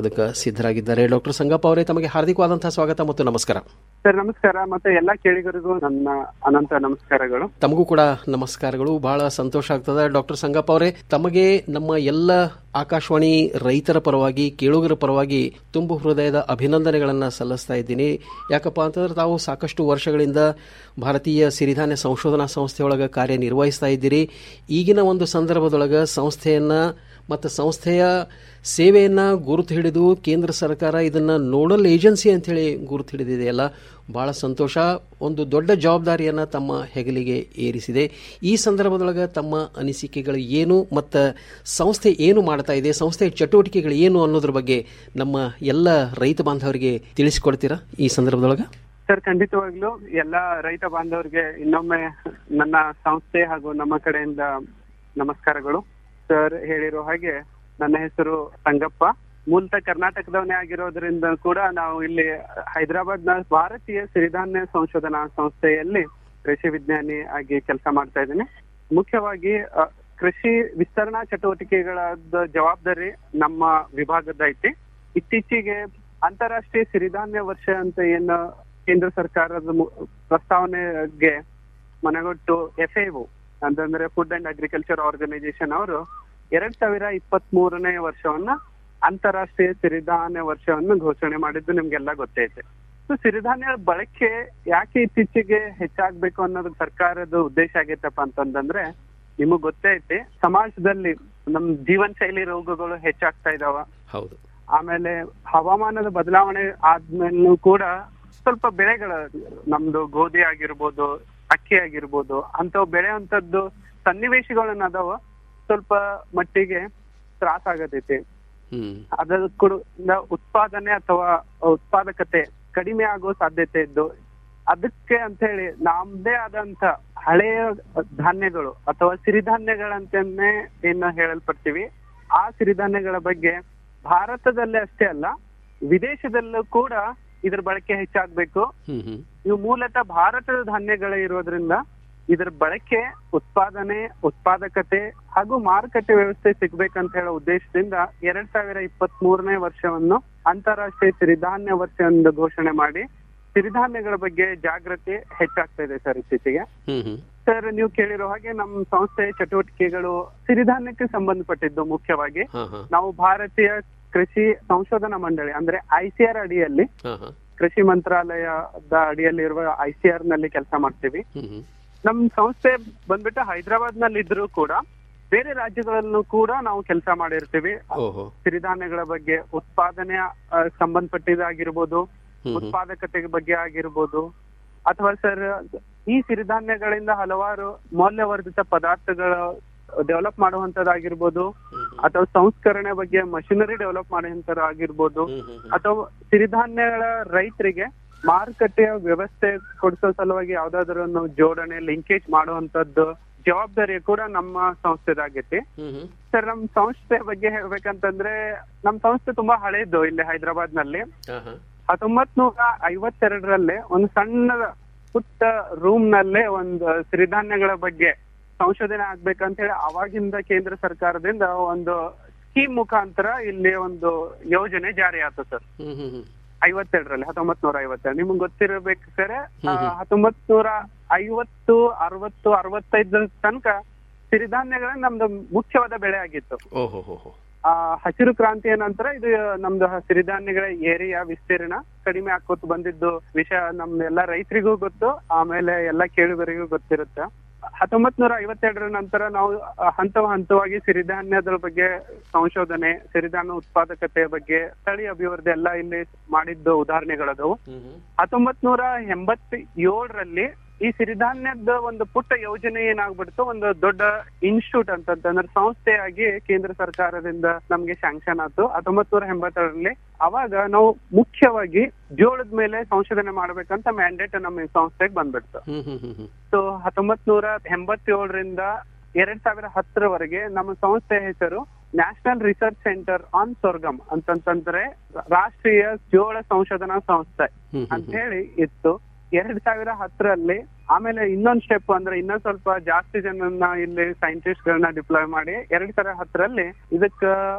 ನೀಡೋದಕ್ಕೆ ಸಿದ್ಧರಾಗಿದ್ದಾರೆ ಡಾಕ್ಟರ್ ಸಂಗಪ್ಪ ಅವರೇ ತಮಗೆ ಹಾರ್ದಿಕವಾದಂತಹ ಸ್ವಾಗತ ಮತ್ತು ನಮಸ್ಕಾರ ಸರ್ ನಮಸ್ಕಾರ ಮತ್ತೆ ಎಲ್ಲಾ ಕೇಳಿಗರಿಗೂ ನನ್ನ ಅನಂತ ನಮಸ್ಕಾರಗಳು ತಮಗೂ ಕೂಡ ನಮಸ್ಕಾರಗಳು ಬಹಳ ಸಂತೋಷ ಆಗ್ತದೆ ಡಾಕ್ಟರ್ ಸಂಗಪ್ಪ ಅವರೇ ತಮಗೆ ನಮ್ಮ ಎಲ್ಲ ಆಕಾಶವಾಣಿ ರೈತರ ಪರವಾಗಿ ಕೇಳುಗರ ಪರವಾಗಿ ತುಂಬು ಹೃದಯದ ಅಭಿನಂದನೆಗಳನ್ನು ಸಲ್ಲಿಸ್ತಾ ಇದ್ದೀನಿ ಯಾಕಪ್ಪ ಅಂತಂದ್ರೆ ತಾವು ಸಾಕಷ್ಟು ವರ್ಷಗಳಿಂದ ಭಾರತೀಯ ಸಿರಿಧಾನ್ಯ ಸಂಶೋಧನಾ ಸಂಸ್ಥೆಯೊಳಗೆ ಕಾರ್ಯನಿರ್ವಹಿಸ್ತಾ ಇದ್ದೀರಿ ಈಗಿನ ಒಂದು ಸಂದರ್ಭದೊಳಗೆ ಸಂಸ್ಥೆಯನ್ನ ಮತ್ತು ಸಂಸ್ಥೆಯ ಸೇವೆಯನ್ನ ಗುರುತು ಹಿಡಿದು ಕೇಂದ್ರ ಸರ್ಕಾರ ಇದನ್ನ ನೋಡಲ್ ಏಜೆನ್ಸಿ ಅಂತೇಳಿ ಗುರುತು ಹಿಡಿದಿದೆಯಲ್ಲ ಬಹಳ ಸಂತೋಷ ಒಂದು ದೊಡ್ಡ ಜವಾಬ್ದಾರಿಯನ್ನ ತಮ್ಮ ಹೆಗಲಿಗೆ ಏರಿಸಿದೆ ಈ ಸಂದರ್ಭದೊಳಗೆ ತಮ್ಮ ಅನಿಸಿಕೆಗಳು ಏನು ಮತ್ತು ಸಂಸ್ಥೆ ಏನು ಮಾಡ್ತಾ ಇದೆ ಸಂಸ್ಥೆಯ ಚಟುವಟಿಕೆಗಳು ಏನು ಅನ್ನೋದ್ರ ಬಗ್ಗೆ ನಮ್ಮ ಎಲ್ಲ ರೈತ ಬಾಂಧವರಿಗೆ ತಿಳಿಸಿಕೊಡ್ತೀರಾ ಈ ಸಂದರ್ಭದೊಳಗೆ ಸರ್ ಖಂಡಿತವಾಗ್ಲೂ ಎಲ್ಲಾ ರೈತ ಬಾಂಧವರಿಗೆ ಇನ್ನೊಮ್ಮೆ ನನ್ನ ಸಂಸ್ಥೆ ಹಾಗೂ ನಮ್ಮ ಕಡೆಯಿಂದ ನಮಸ್ಕಾರಗಳು ಸರ್ ಹೇಳಿರೋ ಹಾಗೆ ನನ್ನ ಹೆಸರು ಸಂಗಪ್ಪ ಮೂಲತಃ ಕರ್ನಾಟಕದವನೇ ಆಗಿರೋದ್ರಿಂದ ಕೂಡ ನಾವು ಇಲ್ಲಿ ಹೈದರಾಬಾದ್ ನ ಭಾರತೀಯ ಸಿರಿಧಾನ್ಯ ಸಂಶೋಧನಾ ಸಂಸ್ಥೆಯಲ್ಲಿ ಕೃಷಿ ವಿಜ್ಞಾನಿ ಆಗಿ ಕೆಲಸ ಮಾಡ್ತಾ ಇದ್ದೀನಿ ಮುಖ್ಯವಾಗಿ ಅ, ಕೃಷಿ ವಿಸ್ತರಣಾ ಚಟುವಟಿಕೆಗಳ ಜವಾಬ್ದಾರಿ ನಮ್ಮ ವಿಭಾಗದ ಐತಿ ಇತ್ತೀಚೆಗೆ ಅಂತಾರಾಷ್ಟ್ರೀಯ ಸಿರಿಧಾನ್ಯ ವರ್ಷ ಅಂತ ಏನು ಕೇಂದ್ರ ಸರ್ಕಾರದ ಮು- ಪ್ರಸ್ತಾವನೆಗೆ ಮನಗೊಟ್ಟು ಎಫ್ ಅಂತಂದ್ರೆ ಫುಡ್ ಅಂಡ್ ಅಗ್ರಿಕಲ್ಚರ್ ಆರ್ಗನೈಸೇಷನ್ ಅವರು ಎರಡ್ ಸಾವಿರ ಇಪ್ಪತ್ತ್ ಮೂರನೇ ವರ್ಷವನ್ನ ಅಂತಾರಾಷ್ಟ್ರೀಯ ಸಿರಿಧಾನ್ಯ ವರ್ಷವನ್ನು ಘೋಷಣೆ ಮಾಡಿದ್ದು ನಿಮ್ಗೆಲ್ಲ ಗೊತ್ತೈತೆ ಸೊ ಸಿರಿಧಾನ್ಯ ಬಳಕೆ ಯಾಕೆ ಇತ್ತೀಚೆಗೆ ಹೆಚ್ಚಾಗ್ಬೇಕು ಅನ್ನೋದು ಸರ್ಕಾರದ ಉದ್ದೇಶ ಆಗೈತಪ್ಪ ಅಂತಂದ್ರೆ ನಿಮಗ್ ಗೊತ್ತೇ ಐತಿ ಸಮಾಜದಲ್ಲಿ ನಮ್ ಜೀವನ ಶೈಲಿ ರೋಗಗಳು ಹೆಚ್ಚಾಗ್ತಾ ಇದಾವ ಹೌದು ಆಮೇಲೆ ಹವಾಮಾನದ ಬದಲಾವಣೆ ಆದ್ಮೇಲೂ ಕೂಡ ಸ್ವಲ್ಪ ಬೆಳೆಗಳ ನಮ್ದು ಗೋಧಿ ಆಗಿರ್ಬೋದು ಅಕ್ಕಿ ಆಗಿರ್ಬೋದು ಅಂತವ್ ಬೆಳೆಯುವಂತದ್ದು ಸನ್ನಿವೇಶಗಳನ್ನ ಅದಾವ ಸ್ವಲ್ಪ ಮಟ್ಟಿಗೆ ತ್ರಾಸ ಆಗತೈತಿ ಹ್ಮ್ ಅದರ ಕೂಡ ಉತ್ಪಾದನೆ ಅಥವಾ ಉತ್ಪಾದಕತೆ ಕಡಿಮೆ ಆಗೋ ಸಾಧ್ಯತೆ ಇದ್ದು ಅದಕ್ಕೆ ಅಂತ ಹೇಳಿ ನಮ್ದೇ ಆದಂತ ಹಳೆಯ ಧಾನ್ಯಗಳು ಅಥವಾ ಸಿರಿಧಾನ್ಯಗಳಂತಾನೆ ಏನು ಹೇಳಲ್ಪಡ್ತೀವಿ ಆ ಸಿರಿಧಾನ್ಯಗಳ ಬಗ್ಗೆ ಭಾರತದಲ್ಲೇ ಅಷ್ಟೇ ಅಲ್ಲ ವಿದೇಶದಲ್ಲೂ ಕೂಡ ಇದ್ರ ಬಳಕೆ ಹೆಚ್ಚಾಗ್ಬೇಕು ಹ್ಮ್ ಹ್ಮ್ ಇವು ಮೂಲತಃ ಭಾರತದ ಧಾನ್ಯಗಳೇ ಇರೋದ್ರಿಂದ ಇದರ ಬಳಕೆ ಉತ್ಪಾದನೆ ಉತ್ಪಾದಕತೆ ಹಾಗೂ ಮಾರುಕಟ್ಟೆ ವ್ಯವಸ್ಥೆ ಸಿಗ್ಬೇಕಂತ ಹೇಳೋ ಉದ್ದೇಶದಿಂದ ಎರಡ್ ಸಾವಿರ ಇಪ್ಪತ್ತ್ ಮೂರನೇ ವರ್ಷವನ್ನು ಅಂತಾರಾಷ್ಟ್ರೀಯ ಸಿರಿಧಾನ್ಯ ವರ್ಷ ಎಂದು ಘೋಷಣೆ ಮಾಡಿ ಸಿರಿಧಾನ್ಯಗಳ ಬಗ್ಗೆ ಜಾಗೃತಿ ಹೆಚ್ಚಾಗ್ತಾ ಇದೆ ಸರ್ ಇತ್ತೀಚೆಗೆ ಹ್ಮ್ ಹ್ಮ್ ಸರ್ ನೀವು ಕೇಳಿರೋ ಹಾಗೆ ನಮ್ಮ ಸಂಸ್ಥೆಯ ಚಟುವಟಿಕೆಗಳು ಸಿರಿಧಾನ್ಯಕ್ಕೆ ಸಂಬಂಧಪಟ್ಟಿದ್ದು ಮುಖ್ಯವಾಗಿ ಹಾ ಹಾ ನಾವು ಭಾರತೀಯ ಕೃಷಿ ಸಂಶೋಧನಾ ಮಂಡಳಿ ಅಂದ್ರೆ ಐಸಿಆರ್ ಅಡಿಯಲ್ಲಿ ಹಾ ಹಾ ಕೃಷಿ ಮಂತ್ರಾಲಯದ ಅಡಿಯಲ್ಲಿರುವ ಐಸಿಆರ್ ನಲ್ಲಿ ಕೆಲಸ ಮಾಡ್ತೀವಿ ಹ್ಮ್ ಹ್ಮ್ ನಮ್ ಸಂಸ್ಥೆ ಬಂದ್ಬಿಟ್ಟು ಹೈದರಾಬಾದ್ ನಲ್ಲಿ ಇದ್ರು ಕೂಡ ಬೇರೆ ರಾಜ್ಯಗಳಲ್ಲೂ ಕೂಡ ನಾವು ಕೆಲಸ ಮಾಡಿರ್ತೀವಿ ಓಹೋ ಸಿರಿಧಾನ್ಯಗಳ ಬಗ್ಗೆ ಉತ್ಪಾದನೆ ಆ, ಸಂಬಂಧಪಟ್ಟಿದ್ದಾಗಿರ್ಬೋದು ಹ್ಮ್ ಹ್ಮ್. ಉತ್ಪಾದಕತೆ ಬಗ್ಗೆ ಆಗಿರ್ಬೋದು ಅಥವಾ ಸರ್ ಈ ಸಿರಿಧಾನ್ಯಗಳಿಂದ ಹಲವಾರು ಮೌಲ್ಯವರ್ಧಿತ ಪದಾರ್ಥಗಳ ಡೆವಲಪ್ ಮಾಡುವಂತದ್ದಾಗಿರ್ಬೋದು ಅಥವಾ ಸಂಸ್ಕರಣೆ ಬಗ್ಗೆ ಮಷಿನರಿ ಡೆವಲಪ್ ಮಾಡುವಂತದ್ದಾಗಿರ್ಬೋದು ಅಥವಾ ಸಿರಿಧಾನ್ಯಗಳ ರೈತರಿಗೆ ಮಾರುಕಟ್ಟೆಯ ವ್ಯವಸ್ಥೆ ಕೊಡಿಸೋ ಸಲುವಾಗಿ ಯಾವ್ದಾದ್ರು ಒಂದು ಜೋಡಣೆ ಲಿಂಕೇಜ್ ಮಾಡುವಂತದ್ದು ಜವಾಬ್ದಾರಿ ಕೂಡ ನಮ್ಮ ಸಂಸ್ಥೆದಾಗೈತಿ ಹ್ಮ್ ಹ್ಮ್ ಸರ್ ನಮ್ ಸಂಸ್ಥೆ ಬಗ್ಗೆ ಹೇಳ್ಬೇಕಂತಂದ್ರೆ ನಮ್ ಸಂಸ್ಥೆ ತುಂಬಾ ಹಳೇದು ಇಲ್ಲಿ ಹೈದರಾಬಾದ್ ನಲ್ಲಿ ಹಾ ಹಾ ಹತ್ತೊಂಬತ್ ನೂರ ಐವತ್ತೆರಡರಲ್ಲಿ ಒಂದು ಸಣ್ಣ ಪುಟ್ಟ ರೂಮ್ ನಲ್ಲೇ ಒಂದು ಸಿರಿಧಾನ್ಯಗಳ ಬಗ್ಗೆ ಸಂಶೋಧನೆ ಆಗ್ಬೇಕಂತ ಹೇಳಿ ಅವಾಗಿಂದ ಕೇಂದ್ರ ಸರ್ಕಾರದಿಂದ ಒಂದು ಸ್ಕೀಮ್ ಮುಖಾಂತರ ಇಲ್ಲಿ ಒಂದು ಯೋಜನೆ ಜಾರಿ ಆಯ್ತು ಸರ್ ಹ್ಮ್ ಹ್ಮ್ ಹ್ಮ್ ಐವತ್ತೆರಡರಲ್ಲಿ ಹತ್ತೊಂಬತ್ ನೂರ ಐವತ್ತೆರಡು ನಿಮ್ಗೆ ಗೊತ್ತಿರಬೇಕು ಸರ್ ಹ್ಮ್ ಹ್ಮ್. ಹತ್ತೊಂಬತ್ ನೂರ ಐವತ್ತು ಅರವತ್ತು ಅರವತ್ತೈದರ ತನಕ ಸಿರಿಧಾನ್ಯಗಳ ನಮ್ದು ಮುಖ್ಯವಾದ ಬೆಳೆ ಆಗಿತ್ತು ಓಹೋ ಹೋ ಹೋ ಆ ಹಸಿರು ಕ್ರಾಂತಿಯ ನಂತರ ಇದು ನಮ್ದು ಹ- ಸಿರಿಧಾನ್ಯಗಳ ಏರಿಯಾ ವಿಸ್ತೀರ್ಣ ಕಡಿಮೆ ಆಕೋತ್ ಬಂದಿದ್ದು ವಿಷಯ ನಮ್ ಎಲ್ಲಾ ರೈತರಿಗೂ ಗೊತ್ತು ಆಮೇಲೆ ಎಲ್ಲಾ ಕೇಳುಗರಿಗೂ ಗೊತ್ತಿರುತ್ತೆ ಹತ್ತೊಂಬತ್ ನೂರ ಐವತ್ತೆರಡರ ನಂತರ ನಾವು ಆ, ಹಂತ ಹಂತವಾಗಿ ಸಿರಿಧಾನ್ಯದ ಬಗ್ಗೆ ಸಂಶೋಧನೆ ಸಿರಿಧಾನ್ಯ ಉತ್ಪಾದಕತೆಯ ಬಗ್ಗೆ ಸ್ಥಳೀಯ ಅಭಿವೃದ್ಧಿ ಎಲ್ಲ ಇಲ್ಲಿ ಮಾಡಿದ್ದು ಉದಾಹರಣೆಗಳದವು ಹತ್ತೊಂಬತ್ ನೂರ ಎಂಬತ್ ಏಳರಲ್ಲಿ ಈ ಸಿರಿಧಾನ್ಯದ ಒಂದು ಪುಟ್ಟ ಯೋಜನೆ ಏನಾಗ್ಬಿಡ್ತು ಒಂದು ದೊಡ್ಡ ಇನ್ಸ್ಟಿಟ್ಯೂಟ್ ಅಂತಂದ್ರೆ ಸಂಸ್ಥೆಯಾಗಿ ಕೇಂದ್ರ ಸರ್ಕಾರದಿಂದ ನಮ್ಗೆ ಶಾಂಕ್ಷನ್ ಆಯ್ತು ಹತ್ತೊಂಬತ್ ನೂರ ಎಂಬತ್ತರಲ್ಲಿ ಅವಾಗ ನಾವು ಮುಖ್ಯವಾಗಿ ಜೋಳದ ಮೇಲೆ ಸಂಶೋಧನೆ ಮಾಡ್ಬೇಕಂತ ಮ್ಯಾಂಡೇಟ್ ನಮ್ಮ ಸಂಸ್ಥೆಗೆ ಬಂದ್ಬಿಡ್ತು ಹ್ಮ್ ಹ್ಮ್ ಹ್ಮ್ ಹ್ಮ್ ಸೊ ಹತ್ತೊಂಬತ್ ನೂರ ಎಂಬತ್ತೇಳರಿಂದ ಎರಡ್ ಸಾವಿರ ಹತ್ತರವರೆಗೆ ನಮ್ಮ ಸಂಸ್ಥೆ ಹೆಸರು national research centre on sorghum ಅಂತಂತಂದ್ರೆ ರಾಷ್ಟ್ರೀಯ ಜೋಳ ಸಂಶೋಧನಾ ಸಂಸ್ಥೆ ಹ್ಮ್ ಹ್ಮ್ ಅಂತ ಹೇಳಿ ಇತ್ತು ಎರಡ್ ಸಾವಿರ ಹತ್ತರಲ್ಲಿ ಆಮೇಲೆ ಇನ್ನೊಂದ್ ಸ್ಟೆಪ್ ಅಂದ್ರೆ ಇನ್ನೊಂದ್ ಸ್ವಲ್ಪ ಜಾಸ್ತಿ ಜನನ್ನ ಇಲ್ಲಿ ಸೈಂಟಿಸ್ಟ್ ಗಳನ್ನ ಡಿಪ್ಲಾಯ್ ಮಾಡಿ ಎರಡ್ ಸಾವಿರ ಹತ್ತರಲ್ಲಿ ಇದಕ್ಕ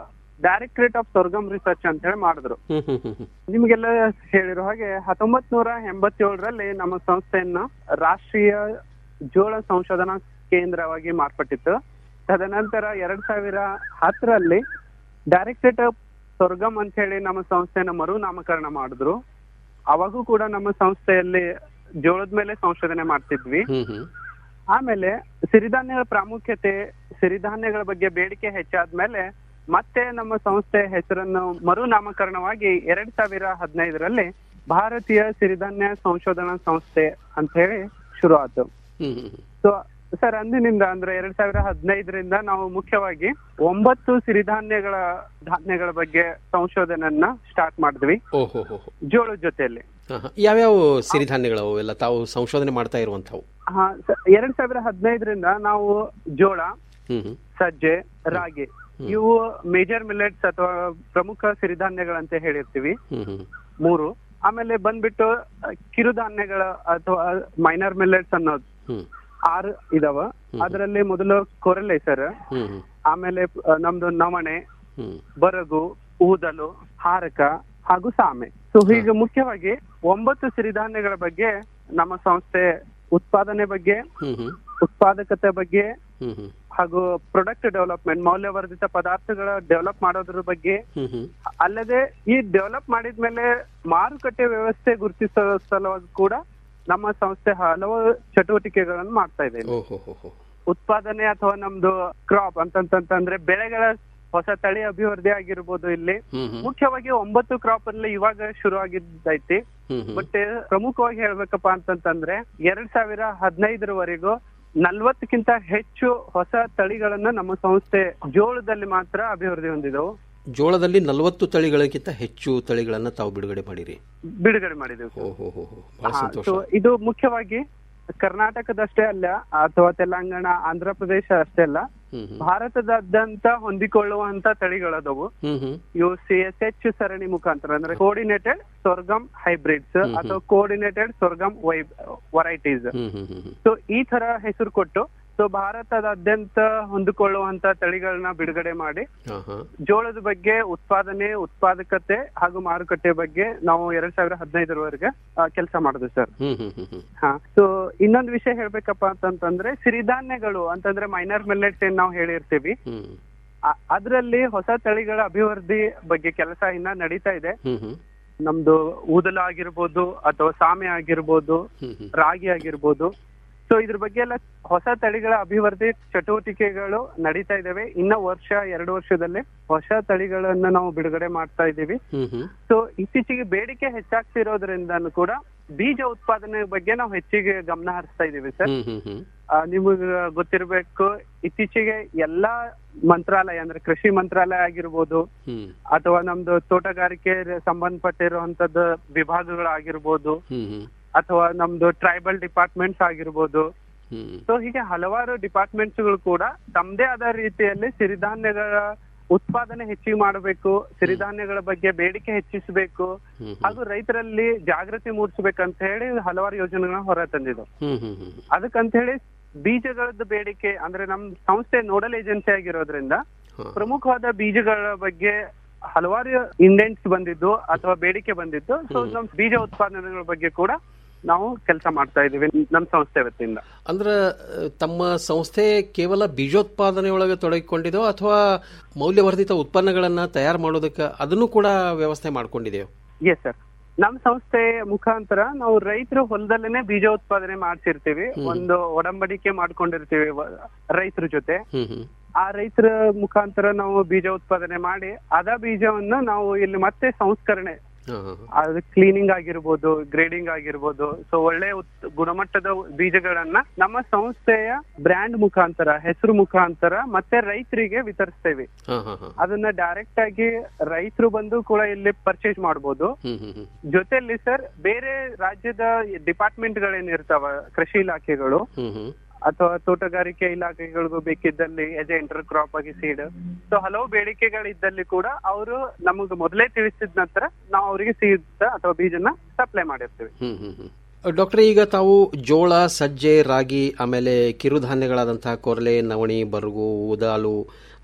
ಡೈರೆಕ್ಟರೇಟ್ ಆಫ್ ಸೊರ್ಗಮ್ ರಿಸರ್ಚ್ ಅಂತ ಹೇಳಿ ಮಾಡಿದ್ರು ಹ್ಮ್ ಹ್ಮ್ ಹ್ಮ್ ಹ್ಮ್ ನಿಮಗೆಲ್ಲ ಹೇಳಿರೋ ಹಾಗೆ ಹತ್ತೊಂಬತ್ ನೂರ ಎಂಬತ್ತೇಳರಲ್ಲಿ ನಮ್ಮ ಸಂಸ್ಥೆಯನ್ನ ರಾಷ್ಟ್ರೀಯ ಜೋಳ ಸಂಶೋಧನಾ ಕೇಂದ್ರವಾಗಿ ಮಾರ್ಪಟ್ಟಿತ್ತು ತದನಂತರ ಎರಡ್ ಸಾವಿರ ಹತ್ತರಲ್ಲಿ ಡೈರೆಕ್ಟರೇಟ್ ಆಫ್ ಸೊರ್ಗಮ್ ಅಂತ ಹೇಳಿ ನಮ್ಮ ಸಂಸ್ಥೆಯನ್ನ ಮರು ನಾಮಕರಣ ಮಾಡಿದ್ರು ಅವಾಗೂ ಕೂಡ ನಮ್ಮ ಸಂಸ್ಥೆಯಲ್ಲಿ ಜೋಳದ ಮೇಲೆ ಸಂಶೋಧನೆ ಮಾಡ್ತಿದ್ವಿ ಹ್ಮ್ ಹ್ಮ್ ಆಮೇಲೆ ಸಿರಿಧಾನ್ಯಗಳ ಪ್ರಾಮುಖ್ಯತೆ ಸಿರಿಧಾನ್ಯಗಳ ಬಗ್ಗೆ ಬೇಡಿಕೆ ಹೆಚ್ಚಾದ್ಮೇಲೆ ಮತ್ತೆ ನಮ್ಮ ಸಂಸ್ಥೆ ಹೆಸರನ್ನು ಮರು ನಾಮಕರಣವಾಗಿ ಎರಡ್ ಸಾವಿರ ಹದಿನೈದರಲ್ಲಿ ಭಾರತೀಯ ಸಿರಿಧಾನ್ಯ ಸಂಶೋಧನಾ ಸಂಸ್ಥೆ ಅಂತ ಹೇಳಿ ಶುರು ಆಯ್ತು ಹ್ಮ್ ಹ್ಮ್ ಸೊ ಸರ್ ಅಂದಿನಿಂದ ಅಂದ್ರೆ ಎರಡ್ ಸಾವಿರ ಹದಿನೈದರಿಂದ ನಾವು ಮುಖ್ಯವಾಗಿ ಒಂಬತ್ತು ಸಿರಿಧಾನ್ಯಗಳ ಧಾನ್ಯಗಳ ಬಗ್ಗೆ ಸಂಶೋಧನೆಯನ್ನ ಸ್ಟಾರ್ಟ್ ಮಾಡಿದ್ವಿ ಓಹೋ ಹೋ ಹೋ. ಜೋಳದ ಜೊತೆಯಲ್ಲಿ ಹಾ, ಹಾ. ಯಾವ್ಯಾವ ಸಿರಿಧಾನ್ಯಗಳು ಅವು ಎಲ್ಲ ತಾವು ಸಂಶೋಧನೆ ಮಾಡ್ತಾ ಇರುವಂತವು ಹಾ ಸ- ಎರಡ್ ಸಾವಿರ ಹದಿನೈದರಿಂದ ನಾವು ಜೋಳ ಹ್ಮ್ ಹ್ಮ್ ಸಜ್ಜೆ ರಾಗಿ ಇವು ಮೇಜರ್ ಮಿಲೆಟ್ಸ್ ಅಥವಾ ಪ್ರಮುಖ ಸಿರಿಧಾನ್ಯಗಳಂತ ಹೇಳಿರ್ತೀವಿ ಹ್ಮ್ ಹ್ಮ್ ಮೂರು ಆಮೇಲೆ ಬಂದ್ಬಿಟ್ಟು ಅ, ಕಿರುಧಾನ್ಯಗಳ ಅಥವಾ ಮೈನರ್ ಮಿಲೆಟ್ಸ್ ಅನ್ನೋದು ಹ್ಮ್ ಆರು ಇದಾವ ಅದರಲ್ಲಿ ಮೊದಲು ಕೊರಲೆ ಸರ್ ಹ್ಮ್ ಹ್ಮ್ ಆಮೇಲೆ ಅ, ನಮ್ದು ನವಣೆ ಹ್ಮ್ ಬರಗು ಊದಲು ಹಾರಕ ಹಾಗೂ ಸಾಮೆ ಸೊ ಹೀಗೆ ಮುಖ್ಯವಾಗಿ ಒಂಬತ್ತು ಸಿರಿಧಾನ್ಯಗಳ ಬಗ್ಗೆ ನಮ್ಮ ಸಂಸ್ಥೆ ಉತ್ಪಾದನೆ ಬಗ್ಗೆ ಹ್ಮ್ ಹ್ಮ್ ಉತ್ಪಾದಕತೆ ಬಗ್ಗೆ ಹ್ಮ್ ಹ್ಮ್ ಹಾಗೂ ಪ್ರಾಡಕ್ಟ್ ಡೆವಲಪ್ಮೆಂಟ್ ಮೌಲ್ಯವರ್ಧಿತ ಪದಾರ್ಥಗಳ ಡೆವಲಪ್ ಮಾಡೋದ್ರ ಬಗ್ಗೆ ಹ್ಮ್ ಹ್ಮ್ ಅಲ್ಲದೆ ಈ ಡೆವಲಪ್ ಮಾಡಿದ್ಮೇಲೆ ಮಾರುಕಟ್ಟೆ ವ್ಯವಸ್ಥೆ ಗುರುತಿಸೋ ಸಲುವಾಗಿ ಕೂಡ ನಮ್ಮ ಸಂಸ್ಥೆ ಹಲವು ಚಟುವಟಿಕೆಗಳನ್ನು ಮಾಡ್ತಾ ಇದೆ ಓಹೋ ಹೋ ಹೋ ಉತ್ಪಾದನೆ ಅಥವಾ ನಮ್ದು ಕ್ರಾಪ್ ಅಂತಂತಂದ್ರೆ ಬೆಳೆಗಳ ಹೊಸ ತಳಿ ಅಭಿವೃದ್ಧಿ ಆಗಿರ್ಬೋದು ಇಲ್ಲಿ ಹ್ಮ್ ಹ್ಮ್ ಮುಖ್ಯವಾಗಿ ಒಂಬತ್ತು ಕ್ರಾಪ್ ಅಲ್ಲಿ ಇವಾಗ ಶುರು ಆಗಿದ್ದೈತಿ ಹ್ಮ್ ಹ್ಮ್ ಬಟ್ ಪ್ರಮುಖವಾಗಿ ಹೇಳ್ಬೇಕಪ್ಪ ಅಂತಂತಂದ್ರೆ ಎರಡ್ ಸಾವಿರ ಹದಿನೈದರವರೆಗೂ ನಲ್ವತ್ತಕ್ಕಿಂತ ಹೆಚ್ಚು ಹೊಸ ತಳಿಗಳನ್ನ ನಮ್ಮ ಸಂಸ್ಥೆ ಜೋಳದಲ್ಲಿ ಮಾತ್ರ ಅಭಿವೃದ್ಧಿ ಹೊಂದಿದವು ಜೋಳದಲ್ಲಿ ನಲವತ್ತು ತಳಿಗಳಿಗಿಂತ ಹೆಚ್ಚು ತಳಿಗಳನ್ನ ತಾವು ಬಿಡುಗಡೆ ಮಾಡಿರಿ ಬಿಡುಗಡೆ ಮಾಡಿದೆವು ಓಹೋ ಹೋ ಹೋ ಬಹಳ ಹಾ, ಸಂತೋಷ so ಇದು ಮುಖ್ಯವಾಗಿ ಕರ್ನಾಟಕದಷ್ಟೇ ಅಲ್ಲ ಅಥವಾ ತೆಲಂಗಾಣ ಆಂಧ್ರ ಪ್ರದೇಶ ಅಷ್ಟೇ ಅಲ್ಲ ಹ್ಮ್ ಹ್ಮ್ ಭಾರತದಾದ್ಯಂತ ಹೊಂದಿಕೊಳ್ಳುವಂತ ತಳಿಗಳದವು ಹ್ಮ್ ಹ್ಮ್ ಇವು ಸಿ ಎಸ್ ಎಚ್ ಸರಣಿ ಮುಖಾಂತರ ಅಂದ್ರೆ ಕೋರ್ಡಿನೇಟೆಡ್ ಸ್ವರ್ಗಮ್ ಹೈಬ್ರಿಡ್ಸ್ ಹ್ಮ್ ಹ್ಮ್. ಅಥವಾ ಕೋರ್ಡಿನೇಟೆಡ್ ಸ್ವರ್ಗಮ್ ವೈ ವರೈಟೀಸ್ ಹ್ಮ್ ಹ್ಮ್ ಹ್ಮ್ ಹ್ಮ್ ಸೊ ಈ ತರ ಹೆಸರು ಕೊಟ್ಟು ಸೊ ಭಾರತದಾದ್ಯಂತ ಹೊಂದಿಕೊಳ್ಳುವಂತ ತಳಿಗಳನ್ನ ಬಿಡುಗಡೆ ಮಾಡಿ ಹಾ ಹಾ ಜೋಳದ ಬಗ್ಗೆ ಉತ್ಪಾದನೆ ಉತ್ಪಾದಕತೆ ಹಾಗೂ ಮಾರುಕಟ್ಟೆ ಬಗ್ಗೆ ನಾವು ಎರಡ್ ಸಾವಿರ ಹದಿನೈದರವರೆಗೆ ಕೆಲಸ ಮಾಡಿದ್ವಿ ಸರ್ ಹ್ಮ್ ಹ್ಮ್ ಹ್ಮ್ ಹ್ಮ್ ಹಾ ಸೊ ಇನ್ನೊಂದು ವಿಷಯ ಹೇಳ್ಬೇಕಪ್ಪ ಅಂತಂತಂದ್ರೆ ಸಿರಿಧಾನ್ಯಗಳು ಅಂತಂದ್ರೆ ಮೈನರ್ ಮಿಲ್ಲೆಟ್ಸ್ ಏನ್ ನಾವು ಹೇಳಿರ್ತೀವಿ ಹ್ಮ್ ಆ- ಅದ್ರಲ್ಲಿ ಹೊಸ ತಳಿಗಳ ಅಭಿವೃದ್ಧಿ ಬಗ್ಗೆ ಕೆಲಸ ಇನ್ನ ನಡೀತಾ ಇದೆ ಹ್ಮ್ ಹ್ಮ್ ನಮ್ದು ಊದಲ ಆಗಿರ್ಬೋದು ಅಥವಾ ಸಾಮೆ ಆಗಿರ್ಬೋದು ಹ್ಮ್ ಹ್ಮ್ ರಾಗಿ ಆಗಿರ್ಬೋದು ಸೊ ಇದ್ರ ಬಗ್ಗೆ ಎಲ್ಲ ಹೊಸ ತಳಿಗಳ ಅಭಿವೃದ್ಧಿ ಚಟುವಟಿಕೆಗಳು ನಡೀತಾ ಇದಾವೆ ಇನ್ನ ವರ್ಷ ಎರಡು ವರ್ಷದಲ್ಲಿ ಹೊಸ ತಳಿಗಳನ್ನ ನಾವು ಬಿಡುಗಡೆ ಮಾಡ್ತಾ ಇದ್ದೀವಿ ಹ್ಮ್ ಹ್ಮ್ ಸೊ ಇತ್ತೀಚೆಗೆ ಬೇಡಿಕೆ ಹೆಚ್ಚಾಗ್ತಿರೋದ್ರಿಂದನೂ ಕೂಡ ಬೀಜ ಉತ್ಪಾದನೆ ಬಗ್ಗೆ ನಾವು ಹೆಚ್ಚಿಗೆ ಗಮನ ಹರಿಸ್ತಾ ಇದೀವಿ ಸರ್ ಹ್ಮ್ ಹ್ಮ್ ಹ್ಮ್ ನಿಮಗ ಗೊತ್ತಿರ್ಬೇಕು ಇತ್ತೀಚೆಗೆ ಎಲ್ಲಾ ಮಂತ್ರಾಲಯ ಅಂದ್ರೆ ಕೃಷಿ ಮಂತ್ರಾಲಯ ಆಗಿರ್ಬೋದು ಹ್ಮ್ ಅಥವಾ ನಮ್ದು ತೋಟಗಾರಿಕೆ ಸಂಬಂಧಪಟ್ಟಿರುವಂತದ್ದು ವಿಭಾಗಗಳಾಗಿರ್ಬೋದು ಹ್ಮ್ ಹ್ಮ್ ಅಥವಾ ನಮ್ದು ಟ್ರೈಬಲ್ ಡಿಪಾರ್ಟ್ಮೆಂಟ್ಸ್ ಆಗಿರ್ಬೋದು ಹ್ಮ್ ಸೊ ಹೀಗೆ ಹಲವಾರು ಡಿಪಾರ್ಟ್ಮೆಂಟ್ಸ್ ಗಳು ಕೂಡ ತಮ್ಮದೇ ಆದ ರೀತಿಯಲ್ಲಿ ಸಿರಿಧಾನ್ಯಗಳ ಉತ್ಪಾದನೆ ಹೆಚ್ಚಿಗೆ ಮಾಡಬೇಕು ಸಿರಿಧಾನ್ಯಗಳ ಬಗ್ಗೆ ಬೇಡಿಕೆ ಹೆಚ್ಚಿಸಬೇಕು ಹ್ಮ್ ಹಾಗೂ ರೈತರಲ್ಲಿ ಜಾಗೃತಿ ಮೂಡಿಸಬೇಕಂತ ಹೇಳಿ ಹಲವಾರು ಯೋಜನೆಗಳನ್ನ ಹೊರ ತಂದಿದ್ದು ಹ್ಮ್ ಹ್ಮ್ ಹ್ಮ್ ಅದಕ್ಕಂತ ಹೇಳಿ ಬೀಜಗಳದ್ದು ಬೇಡಿಕೆ ಅಂದ್ರೆ ನಮ್ ಸಂಸ್ಥೆ ನೋಡಲ್ ಏಜೆನ್ಸಿ ಆಗಿರೋದ್ರಿಂದ ಪ್ರಮುಖವಾದ ಬೀಜಗಳ ಬಗ್ಗೆ ಹಲವಾರು ಇಂಡೆಂಟ್ಸ್ ಬಂದಿದ್ದು ಅಥವಾ ಬೇಡಿಕೆ ಬಂದಿದ್ದು ಸೊ ನಮ್ ಬೀಜ ಉತ್ಪಾದನೆಗಳ ಬಗ್ಗೆ ಕೂಡ ನಾವು ಕೆಲಸ ಮಾಡ್ತಾ ಇದೀವಿ ನಮ್ ಸಂಸ್ಥೆ ವತಿಯಿಂದ ಅಂದ್ರ ಅಹ್, ತಮ್ಮ ಸಂಸ್ಥೆ ಕೇವಲ ಬೀಜೋತ್ಪಾದನೆ ಒಳಗೆ ತೊಡಗಿಕೊಂಡಿದೋ ಅಥವಾ ಮೌಲ್ಯವರ್ಧಿತ ಉತ್ಪನ್ನಗಳನ್ನ ತಯಾರು ಮಾಡೋದಕ್ಕೆ ಅದನ್ನು ಕೂಡ ವ್ಯವಸ್ಥೆ ಮಾಡ್ಕೊಂಡಿದೆಯೋ ಎಸ್ ಸರ್ ನಮ್ ಸಂಸ್ಥೆ ಮುಖಾಂತರ ನಾವು ರೈತರ ಹೊಲದಲ್ಲೇನೆ ಬೀಜ ಉತ್ಪಾದನೆ ಮಾಡ್ಸಿರ್ತೀವಿ ಒಂದು ಒಡಂಬಡಿಕೆ ಮಾಡ್ಕೊಂಡಿರ್ತೀವಿ ರೈತರ ಜೊತೆ ಹ್ಮ್ ಹ್ಮ್ ಆ ರೈತರ ಮುಖಾಂತರ ನಾವು ಬೀಜ ಉತ್ಪಾದನೆ ಮಾಡಿ ಅದ ಬೀಜವನ್ನು ನಾವು ಇಲ್ಲಿ ಮತ್ತೆ ಸಂಸ್ಕರಣೆ ಹಾ, ಹಾ, ಹಾ. ಅದು ಕ್ಲೀನಿಂಗ್ ಆಗಿರ್ಬೋದು ಗ್ರೇಡಿಂಗ್ ಆಗಿರ್ಬೋದು ಸೊ ಒಳ್ಳೆ ಉತ್- ಗುಣಮಟ್ಟದ ಬೀಜಗಳನ್ನ ನಮ್ಮ ಸಂಸ್ಥೆಯ ಬ್ರ್ಯಾಂಡ್ ಮುಖಾಂತರ ಹೆಸರು ಮುಖಾಂತರ ಮತ್ತೆ ರೈತರಿಗೆ ವಿತರಿಸ್ತೇವೆ ಹಾ, ಹಾ, ಹಾ. ಅದನ್ನ ಡೈರೆಕ್ಟ್ ಆಗಿ ರೈತರು ಬಂದು ಕೂಡ ಇಲ್ಲಿ ಪರ್ಚೇಸ್ ಮಾಡಬಹುದು ಹ್ಮ್ ಹ್ಮ್ ಹ್ಮ್ ಜೊತೆಲಿ ಸರ್ ಬೇರೆ ರಾಜ್ಯದ ಡಿಪಾರ್ಟ್ಮೆಂಟ್ ಗಳೇನಿರ್ತಾವ ಕೃಷಿ ಇಲಾಖೆಗಳು ಹ್ಮ್ ಹ್ಮ್ ಅಥವಾ ತೋಟಗಾರಿಕೆ ಇಲಾಖೆಗಳಿಗೂ ಬೇಕಿದ್ದಲ್ಲಿ ಎಸ್ ಎ ಇಂಟರ್ ಕ್ರಾಪ್ ಆಗಿ ಸೀಡ್ ಸೊ ಹಲವು ಬೇಡಿಕೆಗಳಿದ್ದಲ್ಲಿ ಕೂಡ ಅವರು ನಮಗೆ ಮೊದಲೇ ತಿಳಿಸಿದ ನಂತರ ನಾವು ಅವರಿಗೆ ಸೀಡ್ ಅಥವಾ ಬೀಜನ ಸಪ್ಲೈ ಮಾಡಿರ್ತೀವಿ ಹ್ಮ್ ಹ್ಮ್ ಹ್ಮ್ ಡಾಕ್ಟರ್ ಈಗ ತಾವು ಜೋಳ ಸಜ್ಜೆ ರಾಗಿ ಆಮೇಲೆ ಕಿರುಧಾನ್ಯಗಳಾದಂತಹ ಕೊರಲೆ ನವಣಿ ಬರಗು ಉದಾಲು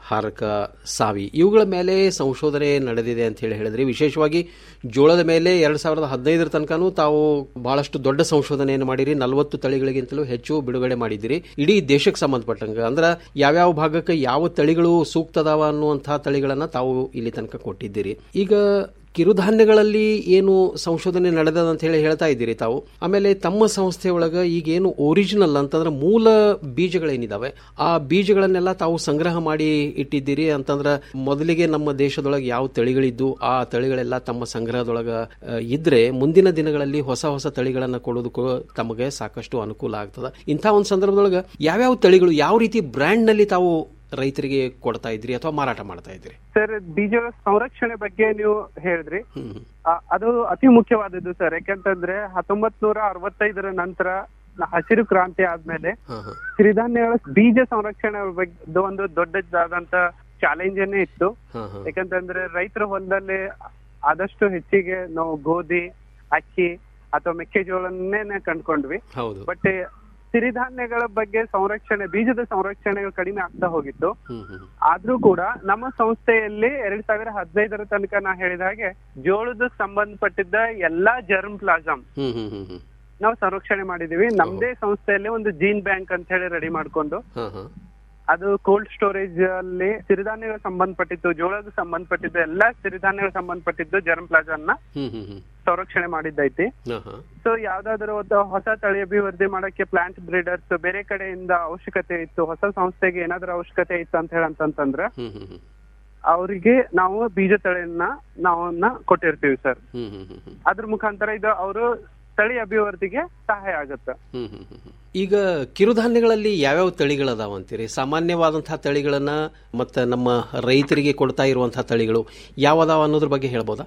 ಹಾರಕ ಸಾವಿ ಇವುಗಳ ಮೇಲೆ ಸಂಶೋಧನೆ ನಡೆದಿದೆ ಅಂತ ಹೇಳಿ ಹೇಳಿದ್ರಿ ವಿಶೇಷವಾಗಿ ಜೋಳದ ಮೇಲೆ ಎರಡ್ ಸಾವಿರದ ಹದಿನೈದರ ತನಕನೂ ತಾವು ಬಹಳಷ್ಟು ದೊಡ್ಡ ಸಂಶೋಧನೆಯನ್ನು ಮಾಡಿರಿ ನಲವತ್ತು ತಳಿಗಳಿಗಿಂತಲೂ ಹೆಚ್ಚು ಬಿಡುಗಡೆ ಮಾಡಿದಿರಿ ಇಡೀ ದೇಶಕ್ಕೆ ಸಂಬಂಧಪಟ್ಟಂಗ ಅಂದ್ರೆ ಯಾವ್ಯಾವ ಭಾಗಕ್ಕೆ ಯಾವ ತಳಿಗಳು ಸೂಕ್ತದಾವ ಅನ್ನುವಂತಹ ತಳಿಗಳನ್ನ ತಾವು ಇಲ್ಲಿ ತನಕ ಕೊಟ್ಟಿದ್ದೀರಿ ಈಗ ಕಿರುಧಾನ್ಯಗಳಲ್ಲಿ ಏನು ಸಂಶೋಧನೆ ನಡೆದದ ಅಂತ ಹೇಳಿ ಹೇಳ್ತಾ ಇದ್ದೀರಿ ತಾವು ಆಮೇಲೆ ತಮ್ಮ ಸಂಸ್ಥೆಯೊಳಗ ಈಗೇನು ಒರಿಜಿನಲ್ ಅಂತಂದ್ರೆ ಮೂಲ ಬೀಜಗಳೇನಿದಾವೆ ಆ ಬೀಜಗಳನ್ನೆಲ್ಲ ತಾವು ಸಂಗ್ರಹ ಮಾಡಿ ಇಟ್ಟಿದ್ದೀರಿ ಅಂತಂದ್ರೆ ಮೊದಲಿಗೆ ನಮ್ಮ ದೇಶದೊಳಗೆ ಯಾವ ತಳಿಗಳಿದ್ದು ಆ ತಳಿಗಳೆಲ್ಲ ತಮ್ಮ ಸಂಗ್ರಹದೊಳಗ ಆ, ಇದ್ರೆ ಮುಂದಿನ ದಿನಗಳಲ್ಲಿ ಹೊಸ ಹೊಸ ತಳಿಗಳನ್ನ ಕೊಡೋದಕ್ಕೂ ತಮಗೆ ಸಾಕಷ್ಟು ಅನುಕೂಲ ಆಗ್ತದ ಇಂಥ ಒಂದು ಸಂದರ್ಭದೊಳಗ ಯಾವ್ಯಾವ ತಳಿಗಳು ಯಾವ ರೀತಿ ಬ್ರ್ಯಾಂಡ್ ನಲ್ಲಿ ತಾವು ರೈತರಿಗೆ ಕೊಡ್ತಾ ಇದ್ರಿ ಅಥವಾ ಮಾರಾಟ ಮಾಡ್ತಾ ಇದ್ರಿ ಸರ್ ಬೀಜಗಳ ಸಂರಕ್ಷಣೆ ಬಗ್ಗೆ ನೀವು ಹೇಳಿದ್ರಿ ಆ, ಅದು ಅತಿ ಮುಖ್ಯವಾದದ್ದು ಸರ್ ಯಾಕಂತಂದ್ರೆ ಹತ್ತೊಂಬತ್ ನೂರ ಅರವತ್ತೈದರ ನಂತರ ನ- ಹಸಿರು ಕ್ರಾಂತಿ ಆದ್ಮೇಲೆ ಸಿರಿಧಾನ್ಯಗಳ ಬೀಜ ಸಂರಕ್ಷಣೆ ಬಗ್ಗೆ ಒಂದು ದೊಡ್ಡದಾದಂತ ಚಾಲೆಂಜ್ ಅನ್ನೇ ಇತ್ತು ಯಾಕಂತಂದ್ರೆ ರೈತರ ಹೊಲದಲ್ಲಿ ಆದಷ್ಟು ಹೆಚ್ಚಿಗೆ ನಾವು ಗೋಧಿ ಅಕ್ಕಿ ಅಥವಾ ಮೆಕ್ಕೆಜೋಳನ್ನೇ ಕಂಡ್ಕೊಂಡ್ವಿ ಹೌದು ಬಟ್ ಸಿರಿಧಾನ್ಯಗಳ ಬಗ್ಗೆ ಸಂರಕ್ಷಣೆ ಬೀಜದ ಸಂರಕ್ಷಣೆ ಕಡಿಮೆ ಆಗ್ತಾ ಹೋಗಿತ್ತು ಆದ್ರೂ ಕೂಡ ನಮ್ಮ ಸಂಸ್ಥೆಯಲ್ಲಿ ಎರಡ್ ಸಾವಿರ ಹದಿನೈದರ ತನಕ ನಾ ಹೇಳಿದ ಹಾಗೆ ಜೋಳದ ಸಂಬಂಧಪಟ್ಟಿದ್ದ ಎಲ್ಲಾ ಜರ್ಮ್ ಪ್ಲಾಸಮ್ ಹ್ಮ್ ಹ್ಮ್ ಹ್ಮ್ ಹ್ಮ್ ನಾವು ಸಂರಕ್ಷಣೆ ಮಾಡಿದೀವಿ ನಮ್ದೇ ಸಂಸ್ಥೆಯಲ್ಲಿ ಒಂದು ಜೀನ್ ಬ್ಯಾಂಕ್ ಅಂತ ಹೇಳಿ ರೆಡಿ ಮಾಡ್ಕೊಂಡು ಹಾ ಹಾ ಅದು ಕೋಲ್ಡ್ ಸ್ಟೋರೇಜ್ ಅಲ್ಲಿ ಸಿರಿಧಾನ್ಯಗಳ ಸಂಬಂಧಪಟ್ಟಿದ್ದು ಜೋಳದ ಸಂಬಂಧಪಟ್ಟಿದ್ದು ಎಲ್ಲಾ ಸಿರಿಧಾನ್ಯಗಳ ಸಂಬಂಧಪಟ್ಟಿದ್ದು ಜರ್ಮ್ ಪ್ಲಾಸನ್ನ ಹ್ಮ್ ಹ್ಮ್ ಹ್ಮ್ ಸಂರಕ್ಷಣೆ ಮಾಡಿದ್ದೈತಿ ಹಾ ಹಾ ಸೊ ಯಾವ್ದಾದ್ರು ಒಂದು ಹೊಸ ತಳಿ ಅಭಿವೃದ್ಧಿ ಮಾಡಕ್ಕೆ ಪ್ಲಾಂಟ್ ಬ್ರೀಡರ್ಸ್ ಬೇರೆ ಕಡೆಯಿಂದ ಅವಶ್ಯಕತೆ ಇತ್ತು ಹೊಸ ಸಂಸ್ಥೆಗೆ ಏನಾದ್ರೂ ಅವಶ್ಯಕತೆ ಇತ್ತು ಅಂತ ಹೇಳಂತಂದ್ರೆ ಹ್ಮ್ ಹ್ಮ್ ಹ್ಮ್ ಅವರಿಗೆ ನಾವು ಬೀಜ ತಳಿಯನ್ನ ನಾವನ್ನ ಕೊಟ್ಟಿರ್ತೀವಿ ಸರ್ ಹ್ಮ್ ಹ್ಮ್ ಹ್ಮ್ ಹ್ಮ್ ಅದ್ರ ಮುಖಾಂತರ ಇದು ಅವರು ತಳಿ ಅಭಿವೃದ್ಧಿಗೆ ಸಹಾಯ ಆಗುತ್ತೆ ಹ್ಮ್ ಹ್ಮ್ ಹ್ಮ್ ಹ್ಮ್. ಈಗ ಕಿರುಧಾನ್ಯಗಳಲ್ಲಿ ಯಾವ್ಯಾವ ತಳಿಗಳದಾವ ಅಂತೀರಿ ಸಾಮಾನ್ಯವಾದಂತಹ ತಳಿಗಳನ್ನ ಮತ್ತೆ ನಮ್ಮ ರೈತರಿಗೆ ಕೊಡ್ತಾ ಇರುವಂತಹ ತಳಿಗಳು ಯಾವದಾವ ಅನ್ನೋದ್ರ ಬಗ್ಗೆ ಹೇಳ್ಬೋದಾ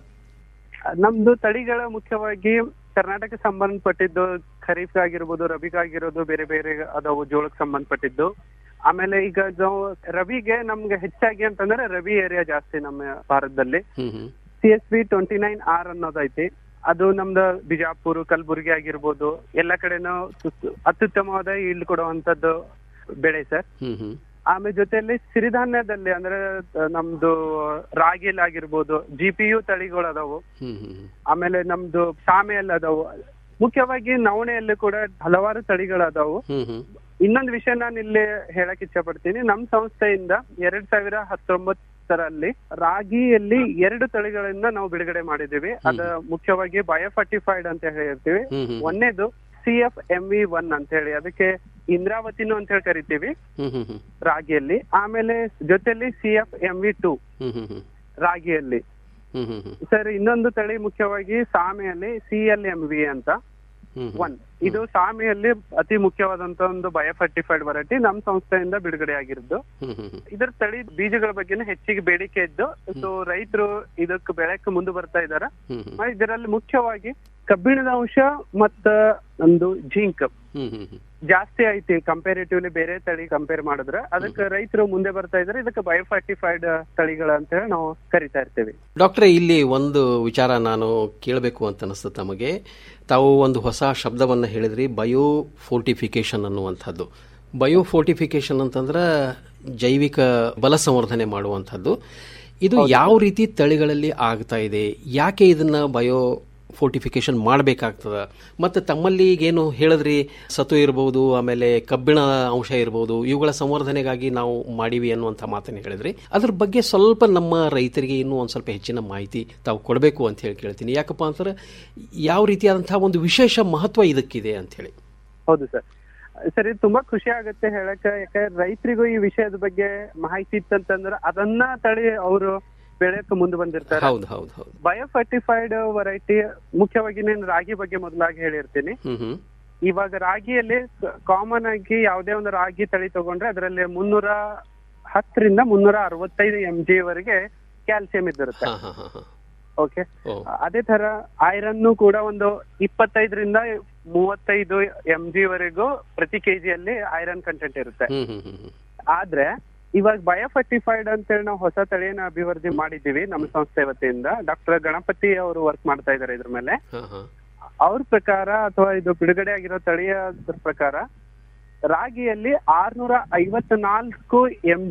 ನಮ್ದು ತಳಿಗಳ ಮುಖ್ಯವಾಗಿ ಕರ್ನಾಟಕ ಸಂಬಂಧಪಟ್ಟಿದ್ದು ಖರೀಫ್ ಆಗಿರ್ಬೋದು ರಬಿಗ್ ಆಗಿರೋದು ಬೇರೆ ಬೇರೆ ಅದಾವು ಜೋಳಕ್ಕೆ ಸಂಬಂಧಪಟ್ಟಿದ್ದು ಆಮೇಲೆ ಈಗ ನಾವು ರಬಿಗೆ ನಮ್ಗೆ ಹೆಚ್ಚಾಗಿ ಅಂತಂದ್ರೆ ರವಿ ಏರಿಯಾ ಜಾಸ್ತಿ ನಮ್ಮ ಭಾರತದಲ್ಲಿ ಹ್ಮ್ ಹ್ಮ್ C S B twenty nine R ಅನ್ನೋದೈತಿ ಅದು ನಮ್ದು ಬಿಜಾಪುರ ಕಲಬುರಗಿ ಆಗಿರ್ಬೋದು ಎಲ್ಲ ಕಡೆನೂ ಸು- ಅತ್ಯುತ್ತಮವಾದ ಈಲ್ಡ್ ಕೊಡುವಂತದ್ದು ಬೆಳೆ ಸರ್ ಹ್ಮ್ ಹ್ಮ್ ಆಮೇಲೆ ಜೊತೆಯಲ್ಲಿ ಸಿರಿಧಾನ್ಯದಲ್ಲಿ ಅಂದ್ರೆ ಅಹ್, ನಮ್ದು ರಾಗಿಲ್ ಆಗಿರ್ಬೋದು ಜಿ ಪಿ ಯು ತಳಿಗಳು ಅದಾವು ಹ್ಮ್ ಹ್ಮ್ ಹ್ಮ್ ಆಮೇಲೆ ನಮ್ದು ಸಾಮೆಯಲ್ಲಿ ಅದಾವು ಮುಖ್ಯವಾಗಿ ನವಣೆಯಲ್ಲಿ ಕೂಡ ಹಲವಾರು ತಳಿಗಳು ಅದಾವು ಹ್ಮ್ ಹ್ಮ್ ಇನ್ನೊಂದು ವಿಷಯ ನಾನು ಇಲ್ಲಿ ಹೇಳಕ್ ಇಚ್ಛೆ ಪಡ್ತೀನಿ ನಮ್ ಸಂಸ್ಥೆಯಿಂದ ಎರಡ್ ಸಾವಿರ ಹತ್ತೊಂಬತ್ತರಲ್ಲಿ ರಾಗಿಯಲ್ಲಿ ಎರಡು ತಳಿಗಳಿಂದ ನಾವು ಬಿಡುಗಡೆ ಮಾಡಿದೀವಿ ಅದ ಮುಖ್ಯವಾಗಿ ಬಯೋಫರ್ಟಿಫೈಡ್ ಅಂತ ಹೇಳಿರ್ತೀವಿ ಹ್ಮ್ ಹ್ಮ್. ಒಂದೇದು C F M V one ಅಂತ ಹೇಳಿ ಅದಕ್ಕೆ ಇಂದ್ರಾವತಿನು ಅಂತ ಹೇಳಿ ಕರಿತೀವಿ ಹ್ಮ್ ಹ್ಮ್ ಹ್ಮ್ ರಾಗಿಯಲ್ಲಿ ಆಮೇಲೆ ಜೊತೆಲಿ C F M V two ಹ್ಮ್ ಹ್ಮ್ ಹ್ಮ್ ರಾಗಿಯಲ್ಲಿ ಹ್ಮ್ ಹ್ಮ್ ಹ್ಮ್ ಸರ್ ಇನ್ನೊಂದು ತಳಿ ಮುಖ್ಯವಾಗಿ ಸಾಮೆಯಲ್ಲಿ ಸಿ ಎಲ್ ಎಂ ವಿ ಅಂತ ಹ್ಮ್ ಒನ್ ಇದು ಸಾಮೆಯಲ್ಲಿ ಅತಿ ಮುಖ್ಯವಾದಂತ ಒಂದು ಬಯೋಫರ್ಟಿಫೈಡ್ ವೆರೈಟಿ ನಮ್ ಸಂಸ್ಥೆಯಿಂದ ಬಿಡುಗಡೆ ಆಗಿರೋದು ಹ್ಮ್ ಹ್ಮ್ ಹ್ಮ್ ಇದರ ತಳಿ ಬೀಜಗಳ ಬಗ್ಗೆನೇ ಹೆಚ್ಚಿಗೆ ಬೇಡಿಕೆ ಇದ್ದು ಸೊ ರೈತರು ಇದಕ್ಕೆ ಬೆಳೆಕ್ಕೆ ಮುಂದೆ ಬರ್ತಾ ಇದಾರ ಹ್ಮ್ ಹ್ಮ್ ಇದರಲ್ಲಿ ಮುಖ್ಯವಾಗಿ ಕಬ್ಬಿಣದ ಅಂಶ ಮತ್ತ ಒಂದು ಜಿಂಕ್ ಹ್ಮ್ ಹ್ಮ್ ಹ್ಮ್ ಜಾಸ್ತಿ ಐತಿ ಕಂಪೇರಿಟಿವ್ಲಿ ಬೇರೆ ತಳಿ ಕಂಪೇರ್ ಮಾಡಿದ್ರೆ ಅದಕ್ಕೆ ರೈತರು ಮುಂದೆ ಬರ್ತಾ ಇದಾರೆ ಇದಕ್ಕೆ ಬಯೋಫರ್ಟಿಫೈಡ್ ತಳಿಗಳ ಅಂತ ಹೇಳಿ ನಾವು ಕರಿತಾ ಇರ್ತೀವಿ ಡಾಕ್ಟ್ರೆ ಇಲ್ಲಿ ಒಂದು ವಿಚಾರ ನಾನು ಕೇಳಬೇಕು ಅಂತ ಅನಿಸ್ತು ತಮಗೆ ತಾವು ಒಂದು ಹೊಸ ಶಬ್ದವನ್ನು ಹೇಳಿದ್ರಿ ಬಯೋ ಫೋರ್ಟಿಫಿಕೇಶನ್ ಅನ್ನುವಂಥದ್ದು ಬಯೋ ಫೋರ್ಟಿಫಿಕೇಶನ್ ಅಂತಂದ್ರೆ ಜೈವಿಕ ಬಲ ಸಂವರ್ಧನೆ ಮಾಡುವಂಥದ್ದು ಇದು ಯಾವ ರೀತಿ ತಳಿಗಳಲ್ಲಿ ಆಗ್ತಾ ಇದೆ ಯಾಕೆ ಇದನ್ನ ಬಯೋ ಫೋರ್ಟಿಫಿಕೇಶನ್ ಮಾಡಬೇಕಾಗ್ತದ ಮತ್ತು ತಮ್ಮಲ್ಲಿ ಈಗೇನು ಹೇಳಿದ್ರಿ ಸತು ಇರ್ಬೋದು ಆಮೇಲೆ ಕಬ್ಬಿಣ ಅಂಶ ಇರ್ಬೋದು ಇವುಗಳ ಸಂವರ್ಧನೆಗಾಗಿ ನಾವು ಮಾಡಿವಿ ಅನ್ನುವಂಥ ಮಾತನ್ನು ಹೇಳಿದ್ರಿ ಅದ್ರ ಬಗ್ಗೆ ಸ್ವಲ್ಪ ನಮ್ಮ ರೈತರಿಗೆ ಇನ್ನೂ ಒಂದು ಸ್ವಲ್ಪ ಹೆಚ್ಚಿನ ಮಾಹಿತಿ ತಾವು ಕೊಡಬೇಕು ಅಂತ ಹೇಳಿ ಕೇಳ್ತೀನಿ ಯಾಕಪ್ಪ ಅಂತಂದ್ರೆ ಯಾವ ರೀತಿಯಾದಂತಹ ಒಂದು ವಿಶೇಷ ಮಹತ್ವ ಇದಕ್ಕಿದೆ ಅಂತ ಹೇಳಿ ಹೌದು ಸರ್ ಸರ್ ಇದು ತುಂಬಾ ಖುಷಿ ಆಗುತ್ತೆ ಹೇಳಕ್ಕೆ ಯಾಕಂದ್ರೆ ರೈತರಿಗೂ ಈ ವಿಷಯದ ಬಗ್ಗೆ ಮಾಹಿತಿ ಇತ್ತಂತಂದ್ರೆ ಅದನ್ನ ತಳಿ ಅವರು ಬೆಳೆಯಕ್ಕೆ ಮುಂದೆ ಬಂದಿರ್ತಾರೆ ಹೌದು ಹೌದು ಹೌದು ಬಯೋಫರ್ಟಿಫೈಡ್ ವೆರೈಟಿ ಮುಖ್ಯವಾಗಿ ನಾನು ರಾಗಿ ಬಗ್ಗೆ ಮೊದಲಾಗಿ ಹೇಳಿರ್ತೀನಿ ಹ್ಮ್ ಹ್ಮ್ ಇವಾಗ ರಾಗಿಯಲ್ಲಿ ಕಾಮನ್ ಆಗಿ ಯಾವುದೇ ಒಂದು ರಾಗಿ ತಳಿ ತಗೊಂಡ್ರೆ ಅದರಲ್ಲಿ ಮುನ್ನೂರ ಹತ್ತರಿಂದ ಮುನ್ನೂರ ಅರವತ್ತೈದು ಎಂ ಜಿ ವರೆಗೆ ಕ್ಯಾಲ್ಸಿಯಂ ಇದ್ದಿರುತ್ತೆ ಹಾ ಹಾ ಹಾ ಹಾ ಓಕೆ ಓ ಅದೇ ತರ ಐರನ್ ಕೂಡ ಒಂದು ಇಪ್ಪತ್ತೈದರಿಂದ ಮೂವತ್ತೈದು ಎಂ ಜಿ ವರೆಗೂ ಪ್ರತಿ ಕೆಜಿಯಲ್ಲಿ ಐರನ್ ಕಂಟೆಂಟ್ ಇರುತ್ತೆ ಹ್ಮ್ ಹ್ಮ್ ಹ್ಮ್ ಹ್ಮ್ ಆದ್ರೆ ಇವಾಗ ಬಯೋಫರ್ಟಿಫೈಡ್ ಅಂತೇಳಿ ನಾವು ಹೊಸ ತಳಿಯನ್ನ ಅಭಿವೃದ್ಧಿ ಮಾಡಿದೀವಿ ನಮ್ಮ ಸಂಸ್ಥೆ ವತಿಯಿಂದ ಡಾಕ್ಟರ್ ಗಣಪತಿ ಅವರು ವರ್ಕ್ ಮಾಡ್ತಾ ಇದ್ದಾರೆ ಇದ್ರ ಮೇಲೆ ಹಾ ಹಾ ಅವ್ರ ಪ್ರಕಾರ ಅಥವಾ ಇದು ಬಿಡುಗಡೆ ಆಗಿರೋ ತಳಿಯ ಪ್ರಕಾರ ರಾಗಿಯಲ್ಲಿ ಆರ್ನೂರ ಐವತ್ನಾಲ್ಕು ಎಂ ಜಿ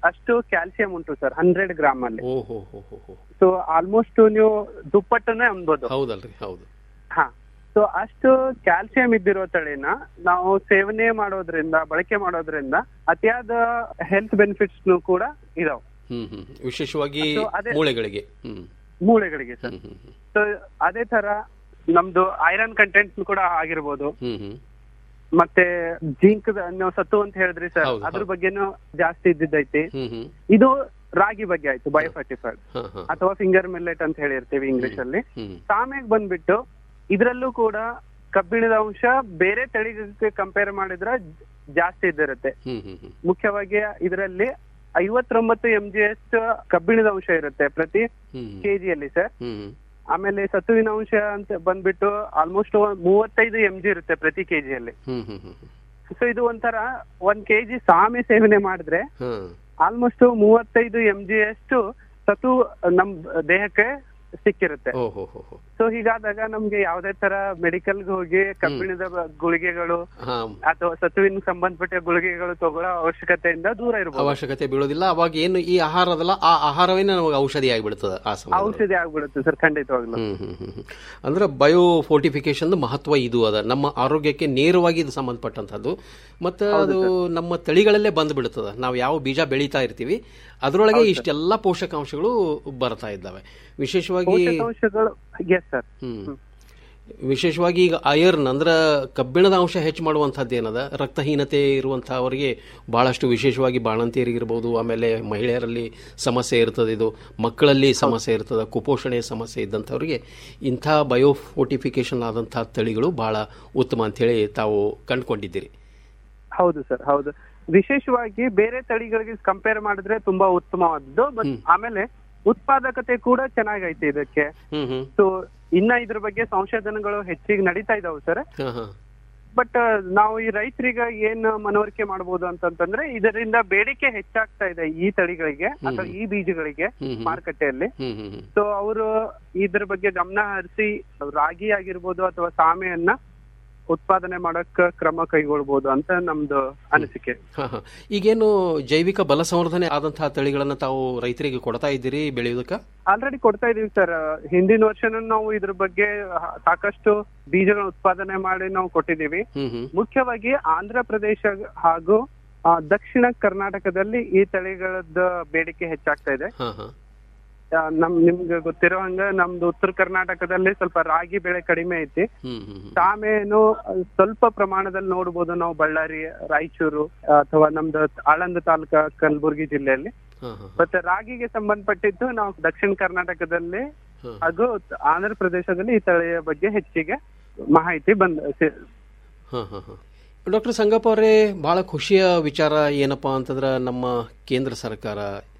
ಅಷ್ಟು ಕ್ಯಾಲ್ಸಿಯಂ ಉಂಟು ಸರ್ ಹಂಡ್ರೆಡ್ ಗ್ರಾಮ್ ಅಲ್ಲಿ ಓಹೋ ಹೋ ಹೋ ಹೋ ಸೊ ಆಲ್ಮೋಸ್ಟ್ ನೀವು ದುಪ್ಪಟ್ಟನ್ನೇ ಅನ್ಬೋದು ಹೌದಲ್ರಿ ಹೌದು ಹಾ ಸೊ ಅಷ್ಟು ಕ್ಯಾಲ್ಸಿಯಂ ಇದ್ದಿರೋ ತಳಿನ ನಾವು ಸೇವನೆ ಮಾಡೋದ್ರಿಂದ ಬಳಕೆ ಮಾಡೋದ್ರಿಂದ ಅತಿಯಾದ ಹೆಲ್ತ್ ಬೆನಿಫಿಟ್ಸ್ ಕೂಡ ಇದಾವ್ ಹ್ಮ್ ಹ್ಮ್ ವಿಶೇಷವಾಗಿ So, ಅದೇ- ಮೂಳೆಗಳಿಗೆ ಹ್ಮ್ ಮೂಳೆಗಳಿಗೆ ಸರ್ ಸೊ ಅದೇ ತರ ನಮ್ದು ಐರನ್ ಕಂಟೆಂಟ್ ಕೂಡ ಆಗಿರ್ಬೋದು ಹ್ಮ್ ಹ್ಮ್ ಮತ್ತೆ ಜಿಂಕ್ ನೀವು ಸತ್ತು ಅಂತ ಹೇಳಿದ್ರಿ ಸರ್ ಹೌದು, ಅದ್ರ ಹೌದು. ಬಗ್ಗೆನೂ ಜಾಸ್ತಿ ಇದ್ದಿದ್ದೈತಿ ಹ್ಮ್ ಹ್ಮ್ ಇದು ರಾಗಿ ಬಗ್ಗೆ ಆಯ್ತು ಬಯೋಫರ್ಟಿಫೈಡ್ ಹಾ ಹಾ ಅಥವಾ ಫಿಂಗರ್ ಮಿಲ್ಲೆಟ್ ಅಂತ ಹೇಳಿರ್ತೀವಿ ಇಂಗ್ಲಿಷ್ ಅಲ್ಲಿ ಹ್ಮ್ ಸಾಮೆಗ್ ಬಂದ್ಬಿಟ್ಟು ಇದ್ರಲ್ಲೂ ಕೂಡ ಕಬ್ಬಿಣದ ಅಂಶ ಬೇರೆ ತಳಿಗಳಿಗೆ ಕಂಪೇರ್ ಮಾಡಿದ್ರೆ ಜಾಸ್ತಿ ಇದ್ದಿರುತ್ತೆ ಹ್ಮ್ ಹ್ಮ್ ಹ್ಮ್ ಮುಖ್ಯವಾಗಿ ಇದರಲ್ಲಿ ಐವತ್ತೊಂಬತ್ತು ಎಂ ಜಿ ಎಸ್ ಕಬ್ಬಿಣದ ಅಂಶ ಇರುತ್ತೆ ಪ್ರತಿ ಹ್ಮ್ ಕೆಜಿಯಲ್ಲಿ ಸರ್ ಹ್ಮ್ ಹ್ಮ್ ಆಮೇಲೆ ಸತುವಿನ ಅಂಶ ಅಂತ ಬಂದ್ಬಿಟ್ಟು ಆಲ್ಮೋಸ್ಟ್ ಮೂವತ್ತೈದು ಎಂ ಜಿ ಇರುತ್ತೆ ಪ್ರತಿ ಕೆಜಿಯಲ್ಲಿ ಹ್ಮ್ ಹ್ಮ್ ಹ್ಮ್ ಸೊ ಇದು ಒಂಥರ ಒಂದ್ ಕೆಜಿ ಸಾಮೆ ಸೇವನೆ ಮಾಡಿದ್ರೆ ಹ್ಮ್ ಆಲ್ಮೋಸ್ಟ್ ಮೂವತ್ತೈದು ಎಂ ಜಿ ಅಷ್ಟು ಸತು ನಮ್ ದೇಹಕ್ಕೆ ಸಿಕ್ಕಿರುತ್ತೆ ಓಹೋ ಹೋ ಹೋ ಸೊ ಹೀಗಾದಾಗ ನಮ್ಗೆ ಯಾವ್ದೇ ತರ ಮೆಡಿಕಲ್ ಹೋಗಿ ಕಬ್ಬಿಣದ ಬ- ಗುಳಿಗೆಗಳು ಹಾ ಅಥವಾ ಸತುವಿನ ಸಂಬಂಧಪಟ್ಟ ಗುಳಿಗೆಗಳು ತಗೊಳ್ಳೋ ಅವಶ್ಯಕತೆಯಿಂದ ದೂರ ಇರಬಹುದು ಅವಶ್ಯಕತೆ ಬೀಳೋದಿಲ್ಲ ಅವಾಗ ಏನು ಈ ಆಹಾರ ಅದಲ್ಲ ಆ ಆಹಾರವೇ ನಮಗೆ ಔಷಧಿ ಆಗಿಬಿಡ್ತದೆ ಆ ಸಮಯ ಔಷಧಿ ಆಗ್ಬಿಡುತ್ತೆ ಸರ್ ಖಂಡಿತವಾಗ್ಲು ಹ್ಮ್ ಹ್ಮ್ ಹ್ಮ್ ಹ್ಮ್. ಅಂದ್ರೆ ಬಯೋ ಫೋರ್ಟಿಫಿಕೇಶನ್ ಮಹತ್ವ ಇದು ಅದ ನಮ್ಮ ಆರೋಗ್ಯಕ್ಕೆ ನೇರವಾಗಿ ಇದು ಸಂಬಂಧಪಟ್ಟಂತದ್ದು ಮತ್ತೆ ಅದು ನಮ್ಮ ತಳಿಗಳಲ್ಲೇ ಬಂದು ಬಿಡುತ್ತದೆ ನಾವು ಯಾವ ಬೀಜ ಬೆಳೀತಾ ಇರ್ತೀವಿ ಅದರೊಳಗೆ ಇಷ್ಟೆಲ್ಲ ಪೋಷಕಾಂಶಗಳು ಬರ್ತಾ ಇದ್ದಾವೆ ವಿಶೇಷವಾಗಿ ಪೋಷಕಾಂಶಗಳು ಎಸ್ ಸರ್ ಹ್ಮ್ ವಿಶೇಷವಾಗಿ ಈಗ ಅಯರ್ನ್ ಅಂದ್ರೆ ಕಬ್ಬಿಣದ ಅಂಶ ಹೆಚ್ಚು ಮಾಡುವಂಥದ್ದು ಏನದ ರಕ್ತಹೀನತೆ ಇರುವಂತಹವರಿಗೆ ಬಹಳಷ್ಟು ವಿಶೇಷವಾಗಿ ಬಾಣಂತಿಯರಿಗಿರ್ಬೋದು ಆಮೇಲೆ ಮಹಿಳೆಯರಲ್ಲಿ ಸಮಸ್ಯೆ ಇರ್ತದೆ ಇದು ಮಕ್ಕಳಲ್ಲಿ ಸಮಸ್ಯೆ ಇರ್ತದೆ ಕುಪೋಷಣೆ ಸಮಸ್ಯೆ ಇದ್ದಂಥವ್ರಿಗೆ ಇಂಥ ಬಯೋಫೋರ್ಟಿಫಿಕೇಶನ್ ಆದಂಥ ತಳಿಗಳು ಬಹಳ ಉತ್ತಮ ಅಂತೇಳಿ ತಾವು ಕಂಡುಕೊಂಡಿದ್ದೀರಿ ಹೌದು ಸರ್ ಹೌದು ವಿಶೇಷವಾಗಿ ಬೇರೆ ತಳಿಗಳಿಗೆ ಕಂಪೇರ್ ಮಾಡಿದ್ರೆ ತುಂಬಾ ಉತ್ತಮವಾದದ್ದು ಬಟ್ ಆಮೇಲೆ ಉತ್ಪಾದಕತೆ ಕೂಡ ಚೆನ್ನಾಗೈತೆ ಇದಕ್ಕೆ ಹ್ಮ್ ಹ್ಮ್ ಸೊ ಇನ್ನ ಇದ್ರ ಬಗ್ಗೆ ಸಂಶೋಧನೆಗಳು ಹೆಚ್ಚಿಗೆ ನಡೀತಾ ಇದಾವೆ ಸರ್ ಹಾ ಹಾ ಬಟ್ ನಾವು ಈ ರೈತರಿಗೆ ಏನ್ ಮನವರಿಕೆ ಮಾಡಬಹುದು ಅಂತಂತಂದ್ರೆ ಇದರಿಂದ ಬೇಡಿಕೆ ಹೆಚ್ಚಾಗ್ತಾ ಇದೆ ಈ ತಳಿಗಳಿಗೆ ಅಥವಾ ಈ ಬೀಜಗಳಿಗೆ ಹ್ಮ್ ಹ್ಮ್. ಮಾರುಕಟ್ಟೆಯಲ್ಲಿ ಹ್ಮ್ ಹ್ಮ್ ಹ್ಮ್ ಸೊ ಅವರು ಇದ್ರ ಬಗ್ಗೆ ಗಮನ ಹರಿಸಿ ರಾಗಿ ಆಗಿರ್ಬೋದು ಅಥವಾ ಸಾಮೆಯನ್ನ ಉತ್ಪಾದನೆ ಮಾಡಕ್ ಕ್ರಮ ಕೈಗೊಳ್ಬಹುದು ಅಂತ ನಮ್ದು ಅನಿಸಿಕೆ ಹಾ ಹಾ ಈಗೇನು ಜೈವಿಕ ಬಲ ಸಂವರ್ಧನೆ ಆದಂತಹ ತಳಿಗಳನ್ನ ತಾವು ರೈತರಿಗೆ ಕೊಡ್ತಾ ಇದ್ದೀರಿ ಬೆಳೆಯೋದಕ್ಕ ಆಲ್ರೆಡಿ ಕೊಡ್ತಾ ಇದೀವಿ ಸರ್ ಹಿಂದಿನ ವರ್ಷನೂ ನಾವು ಇದ್ರ ಬಗ್ಗೆ ಸಾಕಷ್ಟು ಬೀಜಗಳ ಉತ್ಪಾದನೆ ಮಾಡಿ ನಾವು ಕೊಟ್ಟಿದ್ದೀವಿ ಹ್ಮ್ ಹ್ಮ್ ಮುಖ್ಯವಾಗಿ ಆಂಧ್ರ ಪ್ರದೇಶ ಹಾಗೂ ಆ, ದಕ್ಷಿಣ ಕರ್ನಾಟಕದಲ್ಲಿ ಈ ತಳಿಗಳದ ಬೇಡಿಕೆ ಹೆಚ್ಚಾಗ್ತಾ ಇದೆ ಹಾ ಹಾ ಆ, ನಮ್ ನಿಮ್ಗೆ ಗೊತ್ತಿರೋ ಹಂಗ ನಮ್ದು ಉತ್ತರ ಕರ್ನಾಟಕದಲ್ಲಿ ಸ್ವಲ್ಪ ರಾಗಿ ಬೆಳೆ ಕಡಿಮೆ ಐತಿ ಹ್ಮ್ ಹ್ಮ್ ಹ್ಮ್ ಸಾಮೆನು ಸ್ವಲ್ಪ ಪ್ರಮಾಣದಲ್ಲಿ ನೋಡ್ಬೋದು ನಾವು ಬಳ್ಳಾರಿ ರಾಯಚೂರು ಅಥವಾ ನಮ್ದು ಆಳಂದ ತಾಲೂಕ ಕಲಬುರಗಿ ಜಿಲ್ಲೆಯಲ್ಲಿ ಹಾ ಹಾ ಮತ್ತೆ ರಾಗಿಗೆ ಸಂಬಂಧಪಟ್ಟಿದ್ದು ನಾವು ದಕ್ಷಿಣ ಕರ್ನಾಟಕದಲ್ಲಿ ಹ್ಮ್. ಹಾಗೂ ಆಂಧ್ರ ಪ್ರದೇಶದಲ್ಲಿ ಈ ತಳಿಯ ಬಗ್ಗೆ ಹೆಚ್ಚಿಗೆ ಮಾಹಿತಿ ಬಂದ ಸಿ- ಹಾ ಹಾ ಹಾ ಡಾಕ್ಟರ್ ಸಂಗಪ್ಪ ಅವರೇ ಬಹಳ ಖುಷಿಯ ವಿಚಾರ ಏನಪ್ಪಾ ಅಂತಂದ್ರೆ ನಮ್ಮ ಕೇಂದ್ರ ಸರ್ಕಾರ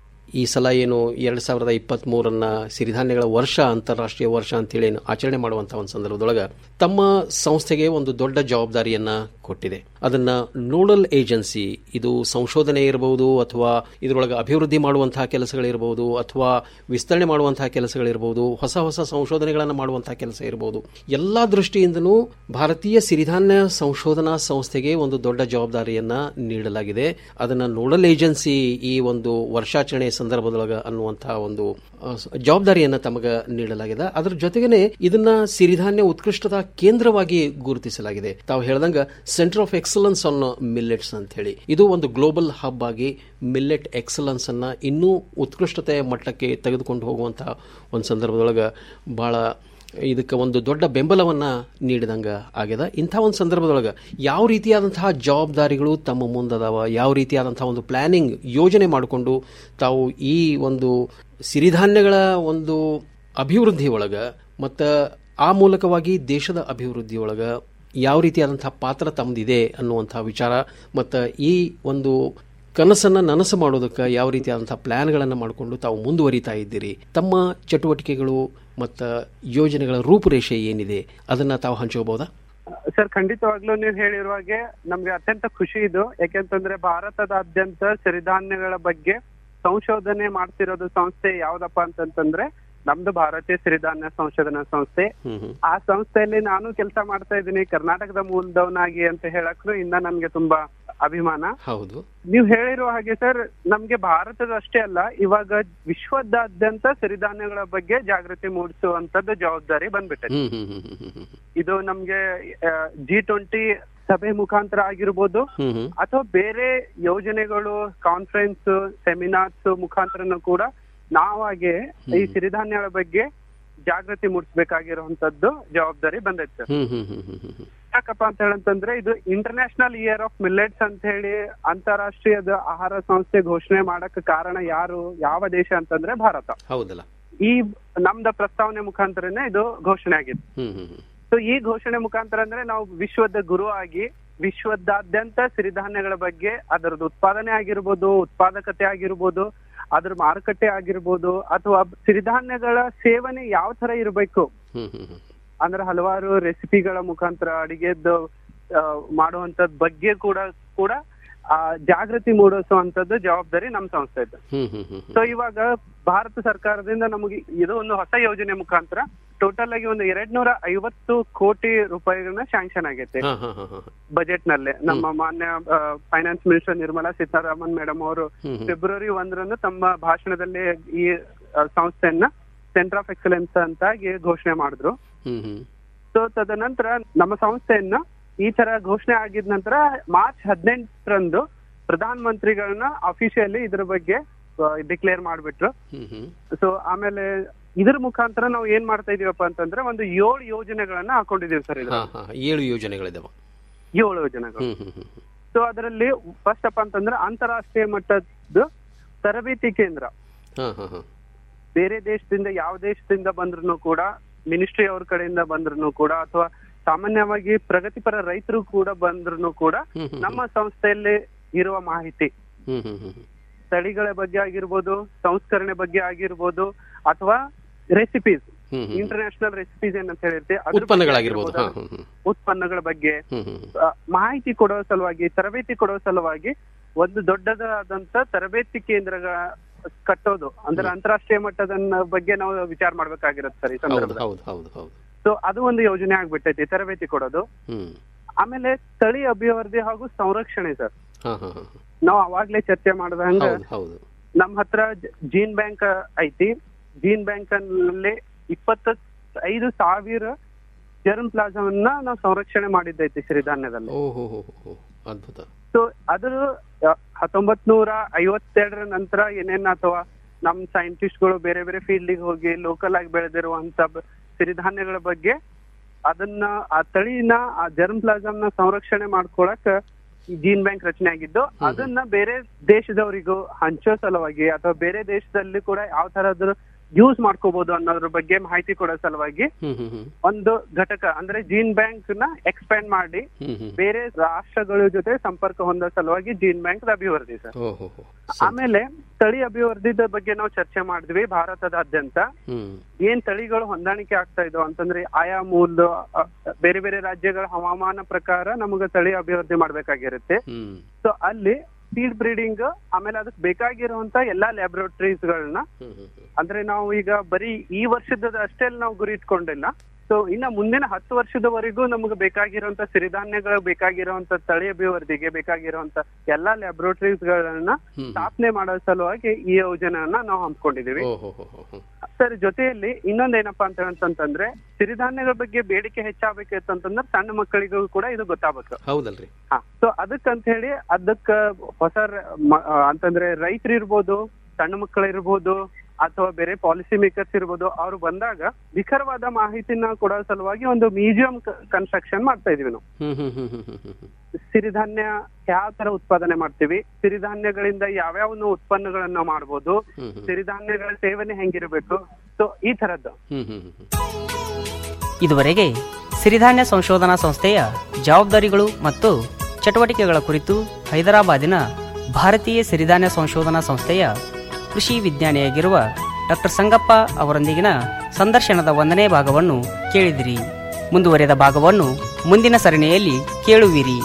ಈ ಸಲ ಏನು ಎರಡ್ ಸಾವಿರದ ಇಪ್ಪತ್ತ್ ಮೂರನ್ನ ಸಿರಿಧಾನ್ಯಗಳ ವರ್ಷ ಅಂತಾರಾಷ್ಟ್ರೀಯ ವರ್ಷ ಅಂತೇಳಿ ಏನು ಆಚರಣೆ ಮಾಡುವಂತಹ ಒಂದು ಸಂದರ್ಭದೊಳಗ ತಮ್ಮ ಸಂಸ್ಥೆಗೆ ಒಂದು ದೊಡ್ಡ ಜವಾಬ್ದಾರಿಯನ್ನ ಕೊಟ್ಟಿದೆ ಅದನ್ನ ನೋಡಲ್ ಏಜೆನ್ಸಿ ಇದು ಸಂಶೋಧನೆ ಇರಬಹುದು ಅಥವಾ ಇದರೊಳಗೆ ಅಭಿವೃದ್ಧಿ ಮಾಡುವಂತಹ ಕೆಲಸಗಳಿರಬಹುದು ಅಥವಾ ವಿಸ್ತರಣೆ ಮಾಡುವಂತಹ ಕೆಲಸಗಳಿರಬಹುದು ಹೊಸ ಹೊಸ ಸಂಶೋಧನೆಗಳನ್ನು ಮಾಡುವಂತಹ ಕೆಲಸ ಇರಬಹುದು ಎಲ್ಲಾ ದೃಷ್ಟಿಯಿಂದನೂ ಭಾರತೀಯ ಸಿರಿಧಾನ್ಯ ಸಂಶೋಧನಾ ಸಂಸ್ಥೆಗೆ ಒಂದು ದೊಡ್ಡ ಜವಾಬ್ದಾರಿಯನ್ನ ನೀಡಲಾಗಿದೆ ಅದನ್ನ ನೋಡಲ್ ಏಜೆನ್ಸಿ ಈ ಒಂದು ವರ್ಷಾಚರಣೆ ಸಂದರ್ಭದೊಳಗ ಅನ್ನುವಂತಹ ಒಂದು ಆ, ಸ- ಜವಾಬ್ದಾರಿಯನ್ನ ತಮಗ ನೀಡಲಾಗಿದೆ ಅದರ ಜೊತೆಗೇನೆ ಇದನ್ನ ಸಿರಿಧಾನ್ಯ ಉತ್ಕೃಷ್ಟತಾ ಕೇಂದ್ರವಾಗಿ ಗುರುತಿಸಲಾಗಿದೆ ತಾವು ಹೇಳ್ದಂಗ centre of excellence on millets ಅಂತ ಹೇಳಿ ಇದು ಒಂದು ಗ್ಲೋಬಲ್ ಹಬ್ ಆಗಿ ಮಿಲ್ಲೆಟ್ ಎಕ್ಸಲೆನ್ಸ್ ಅನ್ನ ಇನ್ನೂ ಉತ್ಕೃಷ್ಟತೆಯ ಮಟ್ಟಕ್ಕೆ ತೆಗೆದುಕೊಂಡು ಹೋಗುವಂತಹ ಒಂದು ಸಂದರ್ಭದೊಳಗ ಬಹಳ ಇದಕ್ಕೆ ಒಂದು ದೊಡ್ಡ ಬೆಂಬಲವನ್ನ ನೀಡಿದಂಗ ಆಗ್ಯದ ಇಂಥ ಒಂದು ಸಂದರ್ಭದೊಳಗ ಯಾವ ರೀತಿಯಾದಂತಹ ಜವಾಬ್ದಾರಿಗಳು ತಮ್ಮ ಮುಂದದಾವ ಯಾವ ರೀತಿಯಾದಂತಹ ಒಂದು ಪ್ಲಾನಿಂಗ್ ಯೋಜನೆ ಮಾಡಿಕೊಂಡು ತಾವು ಈ ಒಂದು ಸಿರಿಧಾನ್ಯಗಳ ಒಂದು ಅಭಿವೃದ್ಧಿ ಒಳಗ ಮತ್ತು ಆ ಮೂಲಕವಾಗಿ ದೇಶದ ಅಭಿವೃದ್ಧಿ ಒಳಗ ಯಾವ ರೀತಿಯಾದಂತಹ ಪಾತ್ರ ತಮ್ಮದಿದೆ ಅನ್ನುವಂತಹ ವಿಚಾರ ಮತ್ತು ಈ ಒಂದು ಕನಸನ್ನ ನನಸು ಮಾಡೋದಕ್ಕೆ ಯಾವ ರೀತಿಯಾದಂತಹ ಪ್ಲಾನ್ಗಳನ್ನು ಮಾಡಿಕೊಂಡು ತಾವು ಮುಂದುವರಿತಾ ಇದ್ದೀರಿ ತಮ್ಮ ಚಟುವಟಿಕೆಗಳು ಮತ್ತು ಯೋಜನೆಗಳ ರೂಪುರೇಷೆ ಏನಿದೆ ಅದನ್ನ ತಾವು ಹಂಚ್ಕೋಬಹುದಾ ಸರ್ ಖಂಡಿತವಾಗ್ಲೂ ನೀವು ಹೇಳಿರುವ ಹಾಗೆ ನಮ್ಗೆ ಅತ್ಯಂತ ಖುಷಿ ಇದು ಯಾಕೆಂತಂದ್ರೆ ಭಾರತದಾದ್ಯಂತ ಸಿರಿಧಾನ್ಯಗಳ ಬಗ್ಗೆ ಸಂಶೋಧನೆ ಮಾಡ್ತಿರೋದು ಸಂಸ್ಥೆ ಯಾವ್ದಪ್ಪ ಅಂತಂತಂದ್ರೆ ನಮ್ದು ಭಾರತೀಯ ಸಿರಿಧಾನ್ಯ ಸಂಶೋಧನಾ ಸಂಸ್ಥೆ ಹ್ಮ್ ಹ್ಮ್ ಆ ಸಂಸ್ಥೆಯಲ್ಲಿ ನಾನು ಕೆಲಸ ಮಾಡ್ತಾ ಇದ್ದೀನಿ ಕರ್ನಾಟಕದ ಮೂಲದವನಾಗಿ ಅಂತ ಹೇಳಕ್ರು ಇನ್ನ ನನ್ಗೆ ತುಂಬಾ ಅಭಿಮಾನ ಹೌದು ನೀವು ಹೇಳಿರುವ ಹಾಗೆ ಸರ್ ನಮ್ಗೆ ಭಾರತದಷ್ಟೇ ಅಲ್ಲ ಇವಾಗ ವಿಶ್ವದಾದ್ಯಂತ ಸಿರಿಧಾನ್ಯಗಳ ಬಗ್ಗೆ ಜಾಗೃತಿ ಮೂಡಿಸುವಂತದ್ದು ಜವಾಬ್ದಾರಿ ಬಂದ್ಬಿಟ್ಟಿದೆ ಹ್ಮ್ ಹ್ಮ್ ಹ್ಮ್ ಹ್ಮ್ ಹ್ಮ್ ಇದು ನಮ್ಗೆ ಜಿ ಟ್ವೆಂಟಿ ಸಭೆ ಮುಖಾಂತರ ಆಗಿರ್ಬೋದು ಹ್ಮ್ ಹ್ಮ್ ಅಥವಾ ಬೇರೆ ಯೋಜನೆಗಳು ಕಾನ್ಫರೆನ್ಸ್ ಸೆಮಿನಾರ್ಸ್ ಮುಖಾಂತರನು ಕೂಡ ನಾವಾಗೆ ಈ ಸಿರಿಧಾನ್ಯಗಳ ಬಗ್ಗೆ ಜಾಗೃತಿ ಮೂಡಿಸ್ಬೇಕಾಗಿರುವಂತದ್ದು ಜವಾಬ್ದಾರಿ ಬಂದೈತೆ ಸರ್ ಹ್ಮ್ ಹ್ಮ್ ಹ್ಮ್ ಹ್ಮ್ ಹ್ಮ್ ಹ್ಮ್ ಯಾಕಪ್ಪ ಅಂತ ಹೇಳಂತಂದ್ರೆ ಇದು ಇಂಟರ್ನ್ಯಾಷನಲ್ ಇಯರ್ ಆಫ್ ಮಿಲ್ಲೆಟ್ಸ್ ಅಂತ ಹೇಳಿ ಅಂತಾರಾಷ್ಟ್ರೀಯದ ಆಹಾರ ಸಂಸ್ಥೆ ಘೋಷಣೆ ಮಾಡಕ್ ಕಾರಣ ಯಾರು ಯಾವ ದೇಶ ಅಂತಂದ್ರೆ ಭಾರತ ಹೌದಲ್ಲ ಈ ನಮ್ದ ಪ್ರಸ್ತಾವನೆ ಮುಖಾಂತರನೇ ಇದು ಘೋಷಣೆ ಆಗಿದೆ ಹ್ಮ್ ಹ್ಮ್ ಹ್ಮ್ ಸೊ ಈ ಘೋಷಣೆ ಮುಖಾಂತರ ಅಂದ್ರೆ ನಾವು ವಿಶ್ವದ ಗುರು ಆಗಿ ವಿಶ್ವದಾದ್ಯಂತ ಸಿರಿಧಾನ್ಯಗಳ ಬಗ್ಗೆ ಅದರದ್ದು ಉತ್ಪಾದನೆ ಆಗಿರ್ಬೋದು ಉತ್ಪಾದಕತೆ ಆಗಿರ್ಬೋದು ಅದ್ರ ಮಾರುಕಟ್ಟೆ ಆಗಿರ್ಬೋದು ಅಥವಾ ಸಿರಿಧಾನ್ಯಗಳ ಸೇವನೆ ಯಾವ ತರ ಇರಬೇಕು ಹ್ಮ್ ಹ್ಮ್ ಹ್ಮ್ ಅಂದ್ರೆ ಹಲವಾರು ರೆಸಿಪಿಗಳ ಮುಖಾಂತರ ಅಡಿಗೆದ್ದು ಆ, ಮಾಡುವಂತದ್ ಬಗ್ಗೆ ಕೂಡ ಕೂಡ ಆ ಜಾಗೃತಿ ಮೂಡಿಸುವಂತದ್ದು ಜವಾಬ್ದಾರಿ ನಮ್ ಸಂಸ್ಥೆ ಇದೆ ಹ್ಮ್ ಹ್ಮ್ ಹ್ಮ್ ಸೊ ಇವಾಗ ಭಾರತ ಸರ್ಕಾರದಿಂದ ನಮಗೆ ಇದು ಒಂದು ಹೊಸ ಯೋಜನೆ ಮುಖಾಂತರ ಟೋಟಲ್ ಆಗಿ ಒಂದು ಎರಡ್ ನೂರ ಐವತ್ತು ಕೋಟಿ ರೂಪಾಯಿಗಳನ್ನ ಶಾಂಕ್ಷನ್ ಆಗೈತೆ ಹಾ ಹಾ ಹಾ ಹಾ ಬಜೆಟ್ ನಲ್ಲೇ ನಮ್ಮ ಮಾನ್ಯ finance minister Nirmala Sitharaman madam ಅವರು ಹ್ಮ್ ಹ್ಮ್. ಫೆಬ್ರವರಿ ಒಂದರಂದು ತಮ್ಮ ಭಾಷಣದಲ್ಲಿ ಈ ಆ, ಸಂಸ್ಥೆಯನ್ನ ಸೆಂಟರ್ ಆಫ್ ಎಕ್ಸಲೆನ್ಸ್ ಅಂತಾಗಿ ಘೋಷಣೆ ಮಾಡಿದ್ರು ಹ್ಮ್ ಹ್ಮ್ ಸೊ ತದನಂತರ ನಮ್ಮ ಸಂಸ್ಥೆಯನ್ನ ಈ ತರ ಘೋಷಣೆ ಆಗಿದ ನಂತರ ಮಾರ್ಚ್ ಹದಿನೆಂಟರಂದು ಪ್ರಧಾನ ಮಂತ್ರಿಗಳನ್ನ ಅಫಿಷಿಯಲಿ ಇದ್ರ ಬಗ್ಗೆ ಡಿಕ್ಲೇರ್ ಮಾಡ್ಬಿಟ್ರು ಹ್ಮ್ ಹ್ಮ್ ಸೊ ಆಮೇಲೆ ಇದ್ರ ಮುಖಾಂತರ ನಾವು ಏನ್ ಮಾಡ್ತಾ ಇದೀವಪ್ಪ ಅಂತಂದ್ರೆ ಒಂದು ಏಳು ಯೋಜನೆಗಳನ್ನ ಹಾಕೊಂಡಿದೀವಿ ಸರ್ ಹಾ ಹಾ ಏಳು ಯೋಜನೆಗಳಿದಾವ ಏಳು ಯೋಜನೆಗಳು ಹ್ಮ್ ಹ್ಮ್ ಹ್ಮ್ ಹ್ಮ್ ಸೊ ಅದರಲ್ಲಿ ಫಸ್ಟ್ ಅಪ್ ಅಂತಂದ್ರೆ ಅಂತಾರಾಷ್ಟ್ರೀಯ ಮಟ್ಟದ ತರಬೇತಿ ಕೇಂದ್ರ ಹಾ ಹಾ ಹಾ ಬೇರೆ ದೇಶದಿಂದ ಯಾವ ದೇಶದಿಂದ ಬಂದ್ರು ಕೂಡ ಮಿನಿಸ್ಟ್ರಿ ಅವ್ರ ಕಡೆಯಿಂದ ಬಂದ್ರು ಕೂಡ ಅಥವಾ ಸಾಮಾನ್ಯವಾಗಿ ಪ್ರಗತಿಪರ ರೈತರು ಕೂಡ ಬಂದ್ರು ಕೂಡ ಹ್ಮ್ ಹ್ಮ್ ನಮ್ಮ ಸಂಸ್ಥೆಯಲ್ಲಿ ಇರುವ ಮಾಹಿತಿ ಹ್ಮ್ ಹ್ಮ್ ಹ್ಮ್ ಹ್ಮ್ ತಳಿಗಳ ಬಗ್ಗೆ ಆಗಿರ್ಬೋದು ಸಂಸ್ಕರಣೆ ಬಗ್ಗೆ ಆಗಿರ್ಬೋದು ಅಥವಾ ರೆಸಿಪೀಸ್ ಹ್ಮ್ ಹ್ಮ್. ಇಂಟರ್ನ್ಯಾಷನಲ್ ರೆಸಿಪೀಸ್ ಏನಂತ ಹೇಳಿರ್ತೀವಿ ಅದ್ರ ಬಗ್ಗೆ ಉತ್ಪನ್ನಗಳಾಗಿರ್ಬೋದು ಹಾ ಆಗಿರ್ಬೋದು, ಹ್ಮ್ ಹ್ಮ್ ಉತ್ಪನ್ನಗಳ ಬಗ್ಗೆ ಹ್ಮ್ ಹ್ಮ್ ಆ, ಮಾಹಿತಿ ಕೊಡೋ ಸಲುವಾಗಿ ತರಬೇತಿ ಕೊಡೋ ಸಲುವಾಗಿ ಒಂದು ದೊಡ್ಡದಾದಂತ ತರಬೇತಿ ಕೇಂದ್ರ ಕಟ್ಟೋದು ಅಂದ್ರೆ ಅಂತಾರಾಷ್ಟ್ರೀಯ ಮಟ್ಟದ ಬಗ್ಗೆ ನಾವು ವಿಚಾರ ಮಾಡ್ಬೇಕಾಗಿರುತ್ತೆ ಸರ್ ಈ ಹೌದು ಸಂದರ್ಭದಲ್ಲಿ ಹೌದು ಹೌದು ಹೌದು ಸೊ ಅದು ಒಂದು ಯೋಜನೆ ಆಗ್ಬಿಟ್ಟೈತಿ ತರಬೇತಿ ಕೊಡೋದು ಹ್ಮ್ ಆಮೇಲೆ ತಳಿ ಅಭಿವೃದ್ಧಿ ಹಾಗೂ ಸಂರಕ್ಷಣೆ ಸರ್ ಹಾ ಹಾ ಹಾ ನಾವು ಅವಾಗ್ಲೇ ಚರ್ಚೆ ಮಾಡ್ದಂಗ ಹೌದು ಹೌದು ನಮ್ ಹತ್ರ ಜೀನ್ ಬ್ಯಾಂಕ್ ಐತಿ ಜೀನ್ ಬ್ಯಾಂಕ್ ನಲ್ಲಿ ಇಪ್ಪತ್ತ ಐದು ಸಾವಿರ ಜರ್ಮ್ ಪ್ಲಾಸವನ್ನ ನಾವು ಸಂರಕ್ಷಣೆ ಮಾಡಿದ್ದೈತಿ ಸಿರಿಧಾನ್ಯದಲ್ಲಿ ಓ ಹೋ ಹೋ ಹೋ, ಹೋ ಅದ್ಭುತ ಸೊ ಅದು ಹತ್ತೊಂಬತ್ ನೂರ ಐವತ್ತೆರಡರ ನಂತರ ಏನೇನ್ ಅಥವಾ ನಮ್ ಸೈಂಟಿಸ್ಟ್ ಗಳು ಬೇರೆ ಬೇರೆ ಫೀಲ್ಡ್ ಹೋಗಿ ಲೋಕಲ್ ಆಗಿ ಬೆಳೆದಿರುವಂತ ಬ- ಸಿರಿಧಾನ್ಯಗಳ ಬಗ್ಗೆ ಅದನ್ನ ಆ ತಳಿನ ಆ ಜರ್ಮ್ ಪ್ಲಾಸಮ್ ನ ಸಂರಕ್ಷಣೆ ಮಾಡ್ಕೊಳಕ್ ಈ ಜೀನ್ ಬ್ಯಾಂಕ್ ರಚನೆ ಆಗಿದ್ದು ಅದನ್ನ ಬೇರೆ ದೇಶದವರಿಗೂ ಹಂಚೋ ಸಲುವಾಗಿ ಅಥವಾ ಬೇರೆ ದೇಶದಲ್ಲಿ ಕೂಡ ಯಾವ ತರದ್ ಯೂಸ್ ಮಾಡ್ಕೋಬಹುದು ಅನ್ನೋದ್ರ ಬಗ್ಗೆ ಮಾಹಿತಿ ಕೊಡೋ ಸಲುವಾಗಿ ಹ್ಮ್ ಹ್ಮ್ ಹ್ಮ್ ಒಂದು ಘಟಕ ಅಂದ್ರೆ ಜೀನ್ ಬ್ಯಾಂಕ್ ನ ಎಕ್ಸ್ಪ್ಯಾಂಡ್ ಮಾಡಿ ಹ್ಮ್ ಹ್ಮ್ ಬೇರೆ ರಾಷ್ಟ್ರಗಳ ಜೊತೆ ಸಂಪರ್ಕ ಹೊಂದೋ ಸಲುವಾಗಿ ಜೀನ್ ಬ್ಯಾಂಕ್ ಅಭಿವೃದ್ಧಿ ಸರ್ ಓ ಹೋ ಹೋ ಆಮೇಲೆ ತಳಿ ಅಭಿವೃದ್ಧಿದ ಬಗ್ಗೆ ನಾವು ಚರ್ಚೆ ಮಾಡಿದ್ವಿ ಭಾರತದಾದ್ಯಂತ ಹ್ಮ್ ಏನ್ ತಳಿಗಳು ಹೊಂದಾಣಿಕೆ ಆಗ್ತಾ ಇದಾವ ಅಂತಂದ್ರೆ ಆಯಾ ಮೂಲ ಅ, ಬೇರೆ ಬೇರೆ ರಾಜ್ಯಗಳ ಹವಾಮಾನ ಪ್ರಕಾರ ನಮಗೆ ತಳಿ ಅಭಿವೃದ್ಧಿ ಮಾಡ್ಬೇಕಾಗಿರುತ್ತೆ ಹ್ಮ್ ಸೊ ಅಲ್ಲಿ ಸೀಡ್ ಬ್ರೀಡಿಂಗ್ ಆಮೇಲೆ ಅದಕ್ಕೆ ಬೇಕಾಗಿರುವಂತ ಎಲ್ಲಾ ಲ್ಯಾಬೊರೇಟರೀಸ್ ಗಳನ್ನ ಹ್ಮ್ ಹ್ಮ್ ಹ್ಮ್ ಅಂದ್ರೆ ನಾವು ಈಗ ಬರೀ ಈ ವರ್ಷದ ಅಷ್ಟೇ ನಾವು ಗುರಿ ಇಟ್ಕೊಂಡಿಲ್ಲ ಸೊ ಇನ್ನ ಮುಂದಿನ ಹತ್ತು ವರ್ಷದವರೆಗೂ ನಮಗೆ ಬೇಕಾಗಿರುವಂತ ಸಿರಿಧಾನ್ಯಗಳು ಬೇಕಾಗಿರುವಂತ ತಳಿ ಅಭಿವೃದ್ಧಿಗೆ ಬೇಕಾಗಿರುವಂತ ಎಲ್ಲಾ ಲ್ಯಾಬೊರೇಟರೀಸ್ ಗಳನ್ನ ಹ್ಮ್. ಸ್ಥಾಪನೆ ಮಾಡೋ ಸಲುವಾಗಿ ಈ ಯೋಜನೆಯನ್ನ ನಾವು ಹಮ್ಮಿಕೊಂಡಿದೀವಿ ಓ ಹೋ ಹೋ ಹೋ ಹೋ ಸರ್ ಜೊತೆಯಲ್ಲಿ ಇನ್ನೊಂದೇನಪ್ಪಾ ಅಂತ ಅಂತಂದ್ರೆ ಸಿರಿಧಾನ್ಯಗಳ ಬಗ್ಗೆ ಬೇಡಿಕೆ ಹೆಚ್ಚಾಗಬೇಕಿತ್ತು ಅಂತಂದ್ರೆ ಸಣ್ಣ ಮಕ್ಕಳಿಗೂ ಕೂಡ ಇದು ಗೊತ್ತಾಗಬೇಕು ಹೌದಲ್ರಿ ಹಾ ಸೊ ಅದಕ್ಕಂತ ಹೇಳಿ ಅದಕ್ಕ ಹೊಸ ರ- ಮ- ಆ, ಅಂತಂದ್ರೆ ರೈತರು ಇರ್ಬೋದು ಸಣ್ಣ ಮಕ್ಕಳು ಇರ್ಬೋದು ಅಥವಾ ಬೇರೆ ಪಾಲಿಸಿ ಮೇಕರ್ಸ್ ಇರ್ಬೋದು ಅವ್ರು ಬಂದಾಗ ನಿಖರವಾದ ಮಾಹಿತಿನ ಕೊಡೋ ಸಲುವಾಗಿ ಒಂದು ಮ್ಯೂಸಿಯಂ ಕನ್ಸ್ಟ್ರಕ್ಷನ್ ಮಾಡ್ತಾ ಇದೀವಿ ನಾವು ಹ್ಮ್ ಹ್ಮ್ ಹ್ಮ್ ಹ್ಮ್ ಹ್ಮ್ ಹ್ಮ್ ಹ್ಮ್ ಸಿರಿಧಾನ್ಯ ಯಾವ ತರ ಉತ್ಪಾದನೆ ಮಾಡ್ತೀವಿ ಸಿರಿಧಾನ್ಯಗಳಿಂದ ಯಾವ್ಯಾವ ಉತ್ಪನ್ನಗಳನ್ನ ಮಾಡ್ಬೋದು ಹ್ಮ್ ಹ್ಮ್. ಸಿರಿಧಾನ್ಯಗಳ ಸೇವನೆ ಹೆಂಗಿರ್ಬೇಕು ಸೊ ಈ ತರದ್ದು ಹ್ಮ್ ಹ್ಮ್ ಹ್ಮ್ ಹ್ಮ್ ಇದುವರೆಗೆ ಸಿರಿಧಾನ್ಯ ಸಂಶೋಧನಾ ಸಂಸ್ಥೆಯ ಜವಾಬ್ದಾರಿಗಳು ಮತ್ತು ಚಟುವಟಿಕೆಗಳ ಕುರಿತು ಹೈದರಾಬಾದಿನ ಭಾರತೀಯ ಸಿರಿಧಾನ್ಯ ಸಂಶೋಧನಾ ಸಂಸ್ಥೆಯ ಕೃಷಿ ವಿಜ್ಞಾನಿಯಾಗಿರುವ ಡಾಕ್ಟರ್ ಸಂಗಪ್ಪ ಅವರೊಂದಿಗಿನ ಸಂದರ್ಶನದ ಒಂದನೇ ಭಾಗವನ್ನು ಕೇಳಿದಿರಿ ಮುಂದುವರೆದ ಭಾಗವನ್ನು ಮುಂದಿನ ಸರಣಿಯಲ್ಲಿ ಕೇಳುವಿರಿ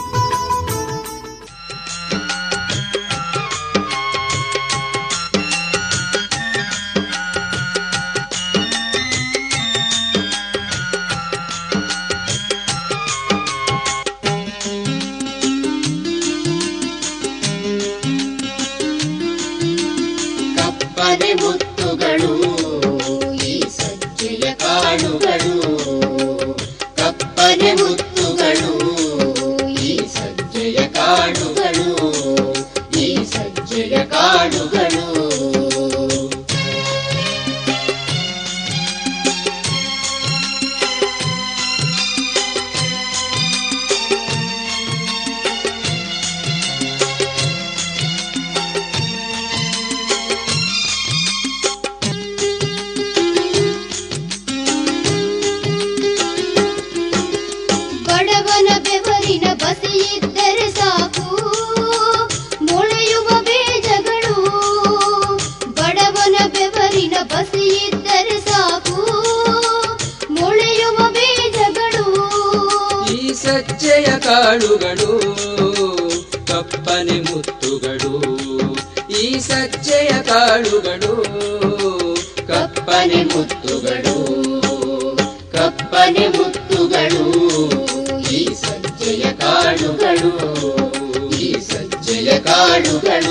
ಸಜ್ಜೆಯ ಕಾಳುಗಳು ಕಪ್ಪನೆ ಮುತ್ತುಗಳು ಈ ಸಜ್ಜೆಯ ಕಾಳುಗಳು ಕಪ್ಪನೆ ಮುತ್ತುಗಳು ಕಪ್ಪನೆ ಮುತ್ತುಗಳು ಈ ಸಜ್ಜೆಯ ಕಾಳುಗಳು ಈ ಸಜ್ಜೆಯ ಕಾಳುಗಳು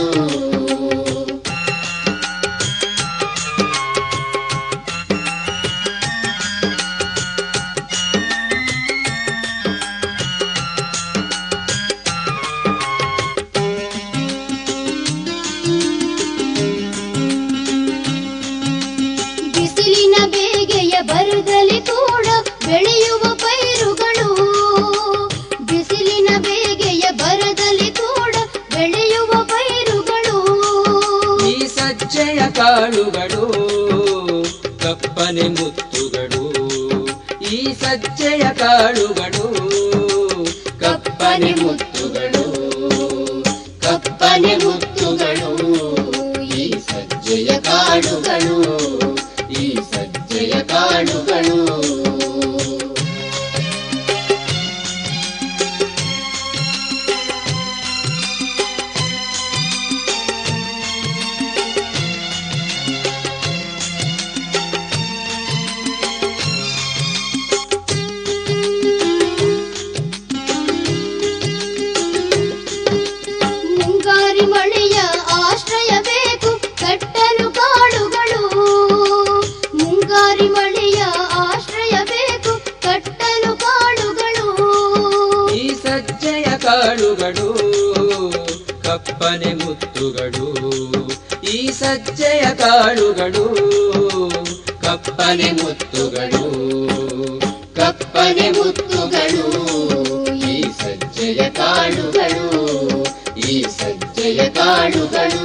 ಬಿಸಿಲಿನ ಬೇಗೆಯ ಬರದಲ್ಲಿ ಕೂಡ ಬೆಳೆಯುವ ಪೈರುಗಳು ಬಿಸಿಲಿನ ಬೇಗೆಯ ಬರದಲ್ಲಿ ಕೂಡ ಬೆಳೆಯುವ ಪೈರುಗಳು ಈ ಸಜ್ಜೆಯ ಕಾಳುಗಳು ಕಪ್ಪನೆ ಮುತ್ತುಗಳು ಈ ಸಜ್ಜೆಯ ಕಾಳುಗಳು ಕಪ್ಪನೆ ಮುತ್ತುಗಳು ಕಪ್ಪನೆ ಮುತ್ತುಗಳು ಈ ಸಜ್ಜೆಯ ಕಾಳುಗಳು ಈ ಸಜ್ಜೆಯ ಕಾಳುಗಳು ಮುಂಗಾರಿ ಮಳೆಯ ಆಶ್ರಯ ಬೇಕು ಕಟ್ಟಲು ಕಾಡುಗಳು ಮುಂಗಾರಿ ಮಳೆಯ ಆಶ್ರಯ ಬೇಕು ಕಟ್ಟಲು ಕಾಡುಗಳು ಈ ಸಜ್ಜೆಯ ಕಾಳುಗಳು ಕಪ್ಪನೆ ಮುತ್ತುಗಳು ಈ ಸಜ್ಜೆಯ ಕಾಳುಗಳು ಕಪ್ಪನೆ ಮುತ್ತುಗಳು ಕಪ್ಪನೆ ಮುತ್ತುಗಳು ಈ ಸಜ್ಜೆಯ ಕಾಳುಗಳು ಈ ಸಜ್ಜೆಯ ಕಾಳುಗಳು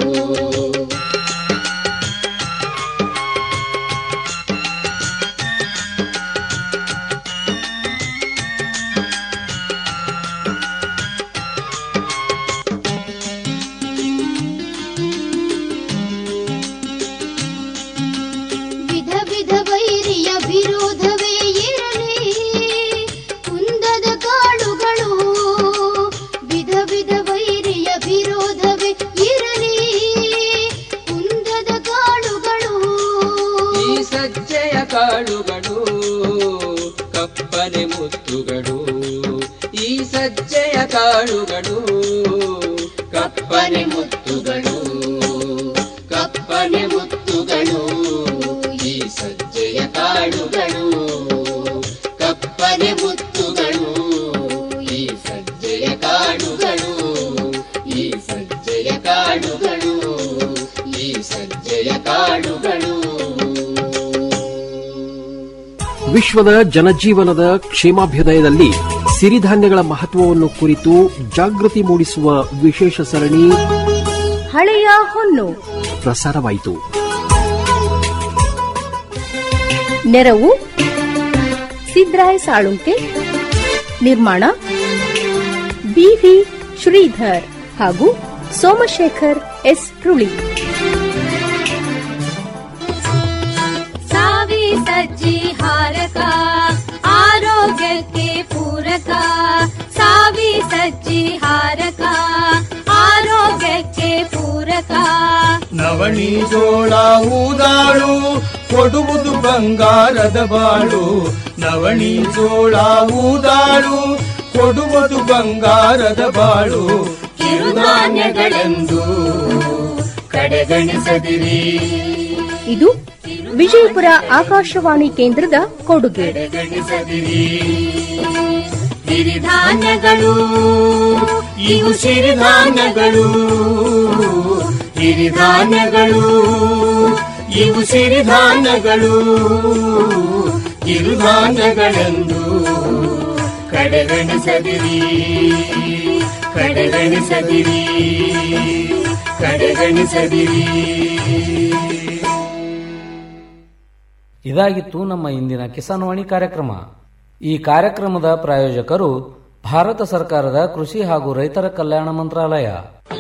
ವಿಧ ವಿಧ ವೈರಿಯ ವಿರೋಧವೇ ಇರಲಿ ಕುಂದದ ಕಾಳುಗಳು ವಿಧ ವಿಧ ವೈರಿಯ ವಿರೋಧವೇ ಇರಲಿ ಕುಂದದ ಕಾಳುಗಳು ಈ ಸಜ್ಜೆಯ ಕಾಳುಗಳು ಕಪ್ಪನೆ ಮುತ್ತುಗಳು ಈ ಸಜ್ಜೆಯ ಕಾಳುಗಳು ಕಪ್ಪನೆ ಮುತ್ತುಗಳು ಕಪ್ಪನೆ ಮುತ್ತುಗಳು ಈ ಸಜ್ಜೆಯ ಕಾಳುಗಳು ಕಪ್ಪನೆ ಮುತ್ತುಗಳು ಈ ಸಜ್ಜೆಯ ಕಾಳುಗಳು ಈ ಸಜ್ಜೆಯ ಕಾಳುಗಳು ಈ ಸಜ್ಜೆಯ ಕಾಳುಗಳು ವಿಶ್ವದ ಜನಜೀವನದ ಕ್ಷೇಮಾಭ್ಯುದಯದಲ್ಲಿ ಸಿರಿಧಾನ್ಯಗಳ ಮಹತ್ವವನ್ನು ಕುರಿತು ಜಾಗೃತಿ ಮೂಡಿಸುವ ವಿಶೇಷ ಸರಣಿ ಹಳೆಯ ಹೊನ್ನು ಪ್ರಸಾರವಾಯಿತು ನೆರವು ಸಿದ್ರಾಯ್ ಸಾಳುಂಕೆ ನಿರ್ಮಾಣ ಬಿವಿ ಶ್ರೀಧರ್ ಹಾಗೂ ಸೋಮಶೇಖರ್ ಎಸ್ ಟ್ರುಳಿ ಸಾವಿ ಸಜ್ಜಿ ಹಾರಕ ಆರೋಗ್ಯಕ್ಕೆ ಪೂರಕ ಸಾವಿ ಸಜ್ಜಿ ಹಾರಕ ಆರೋಗ್ಯಕ್ಕೆ ಪೂರಕ ನವಣಿ ಜೋಳ ಊದಾಳು ಕೊಡುವುದು ಬಂಗಾರದ ಬಾಳು ನವಣಿ ಜೋಳ ಊದಾಳು ಕೊಡುವುದು ಬಂಗಾರದ ಬಾಳು ಕಿರುಧಾನ್ಯಗಳೆಂದು ಕಡೆಗಣಿಸದಿರಿ ಇದು ವಿಜಯಪುರ ಆಕಾಶವಾಣಿ ಕೇಂದ್ರದ ಕೊಡುಗೆ ಕಡೆಗಣಿಸದಿರಿ ಹಿರಿಧಾನ್ಯಗಳು ಇವು ಸಿರಿಧಾನ್ಯಗಳು ಹಿರಿಧಾನ್ಯಗಳು ಇವು ಸಿರಿಧಾನ್ಯಗಳು ಕಿರುಧಾನ್ಯಗಳೆಂದು ಕಡೆಗಣಿಸದಿರಿ ಕಡೆಗಣಿಸದಿರಿ ಕಡೆಗಣಿಸದಿರಿ ಇದಾಗಿತ್ತು ನಮ್ಮ ಇಂದಿನ ಕಿಸಾನ್ವಾಣಿ ಕಾರ್ಯಕ್ರಮ ಈ ಕಾರ್ಯಕ್ರಮದ ಪ್ರಾಯೋಜಕರು ಭಾರತ ಸರ್ಕಾರದ ಕೃಷಿ ಹಾಗೂ ರೈತರ ಕಲ್ಯಾಣ ಮಂತ್ರಾಲಯ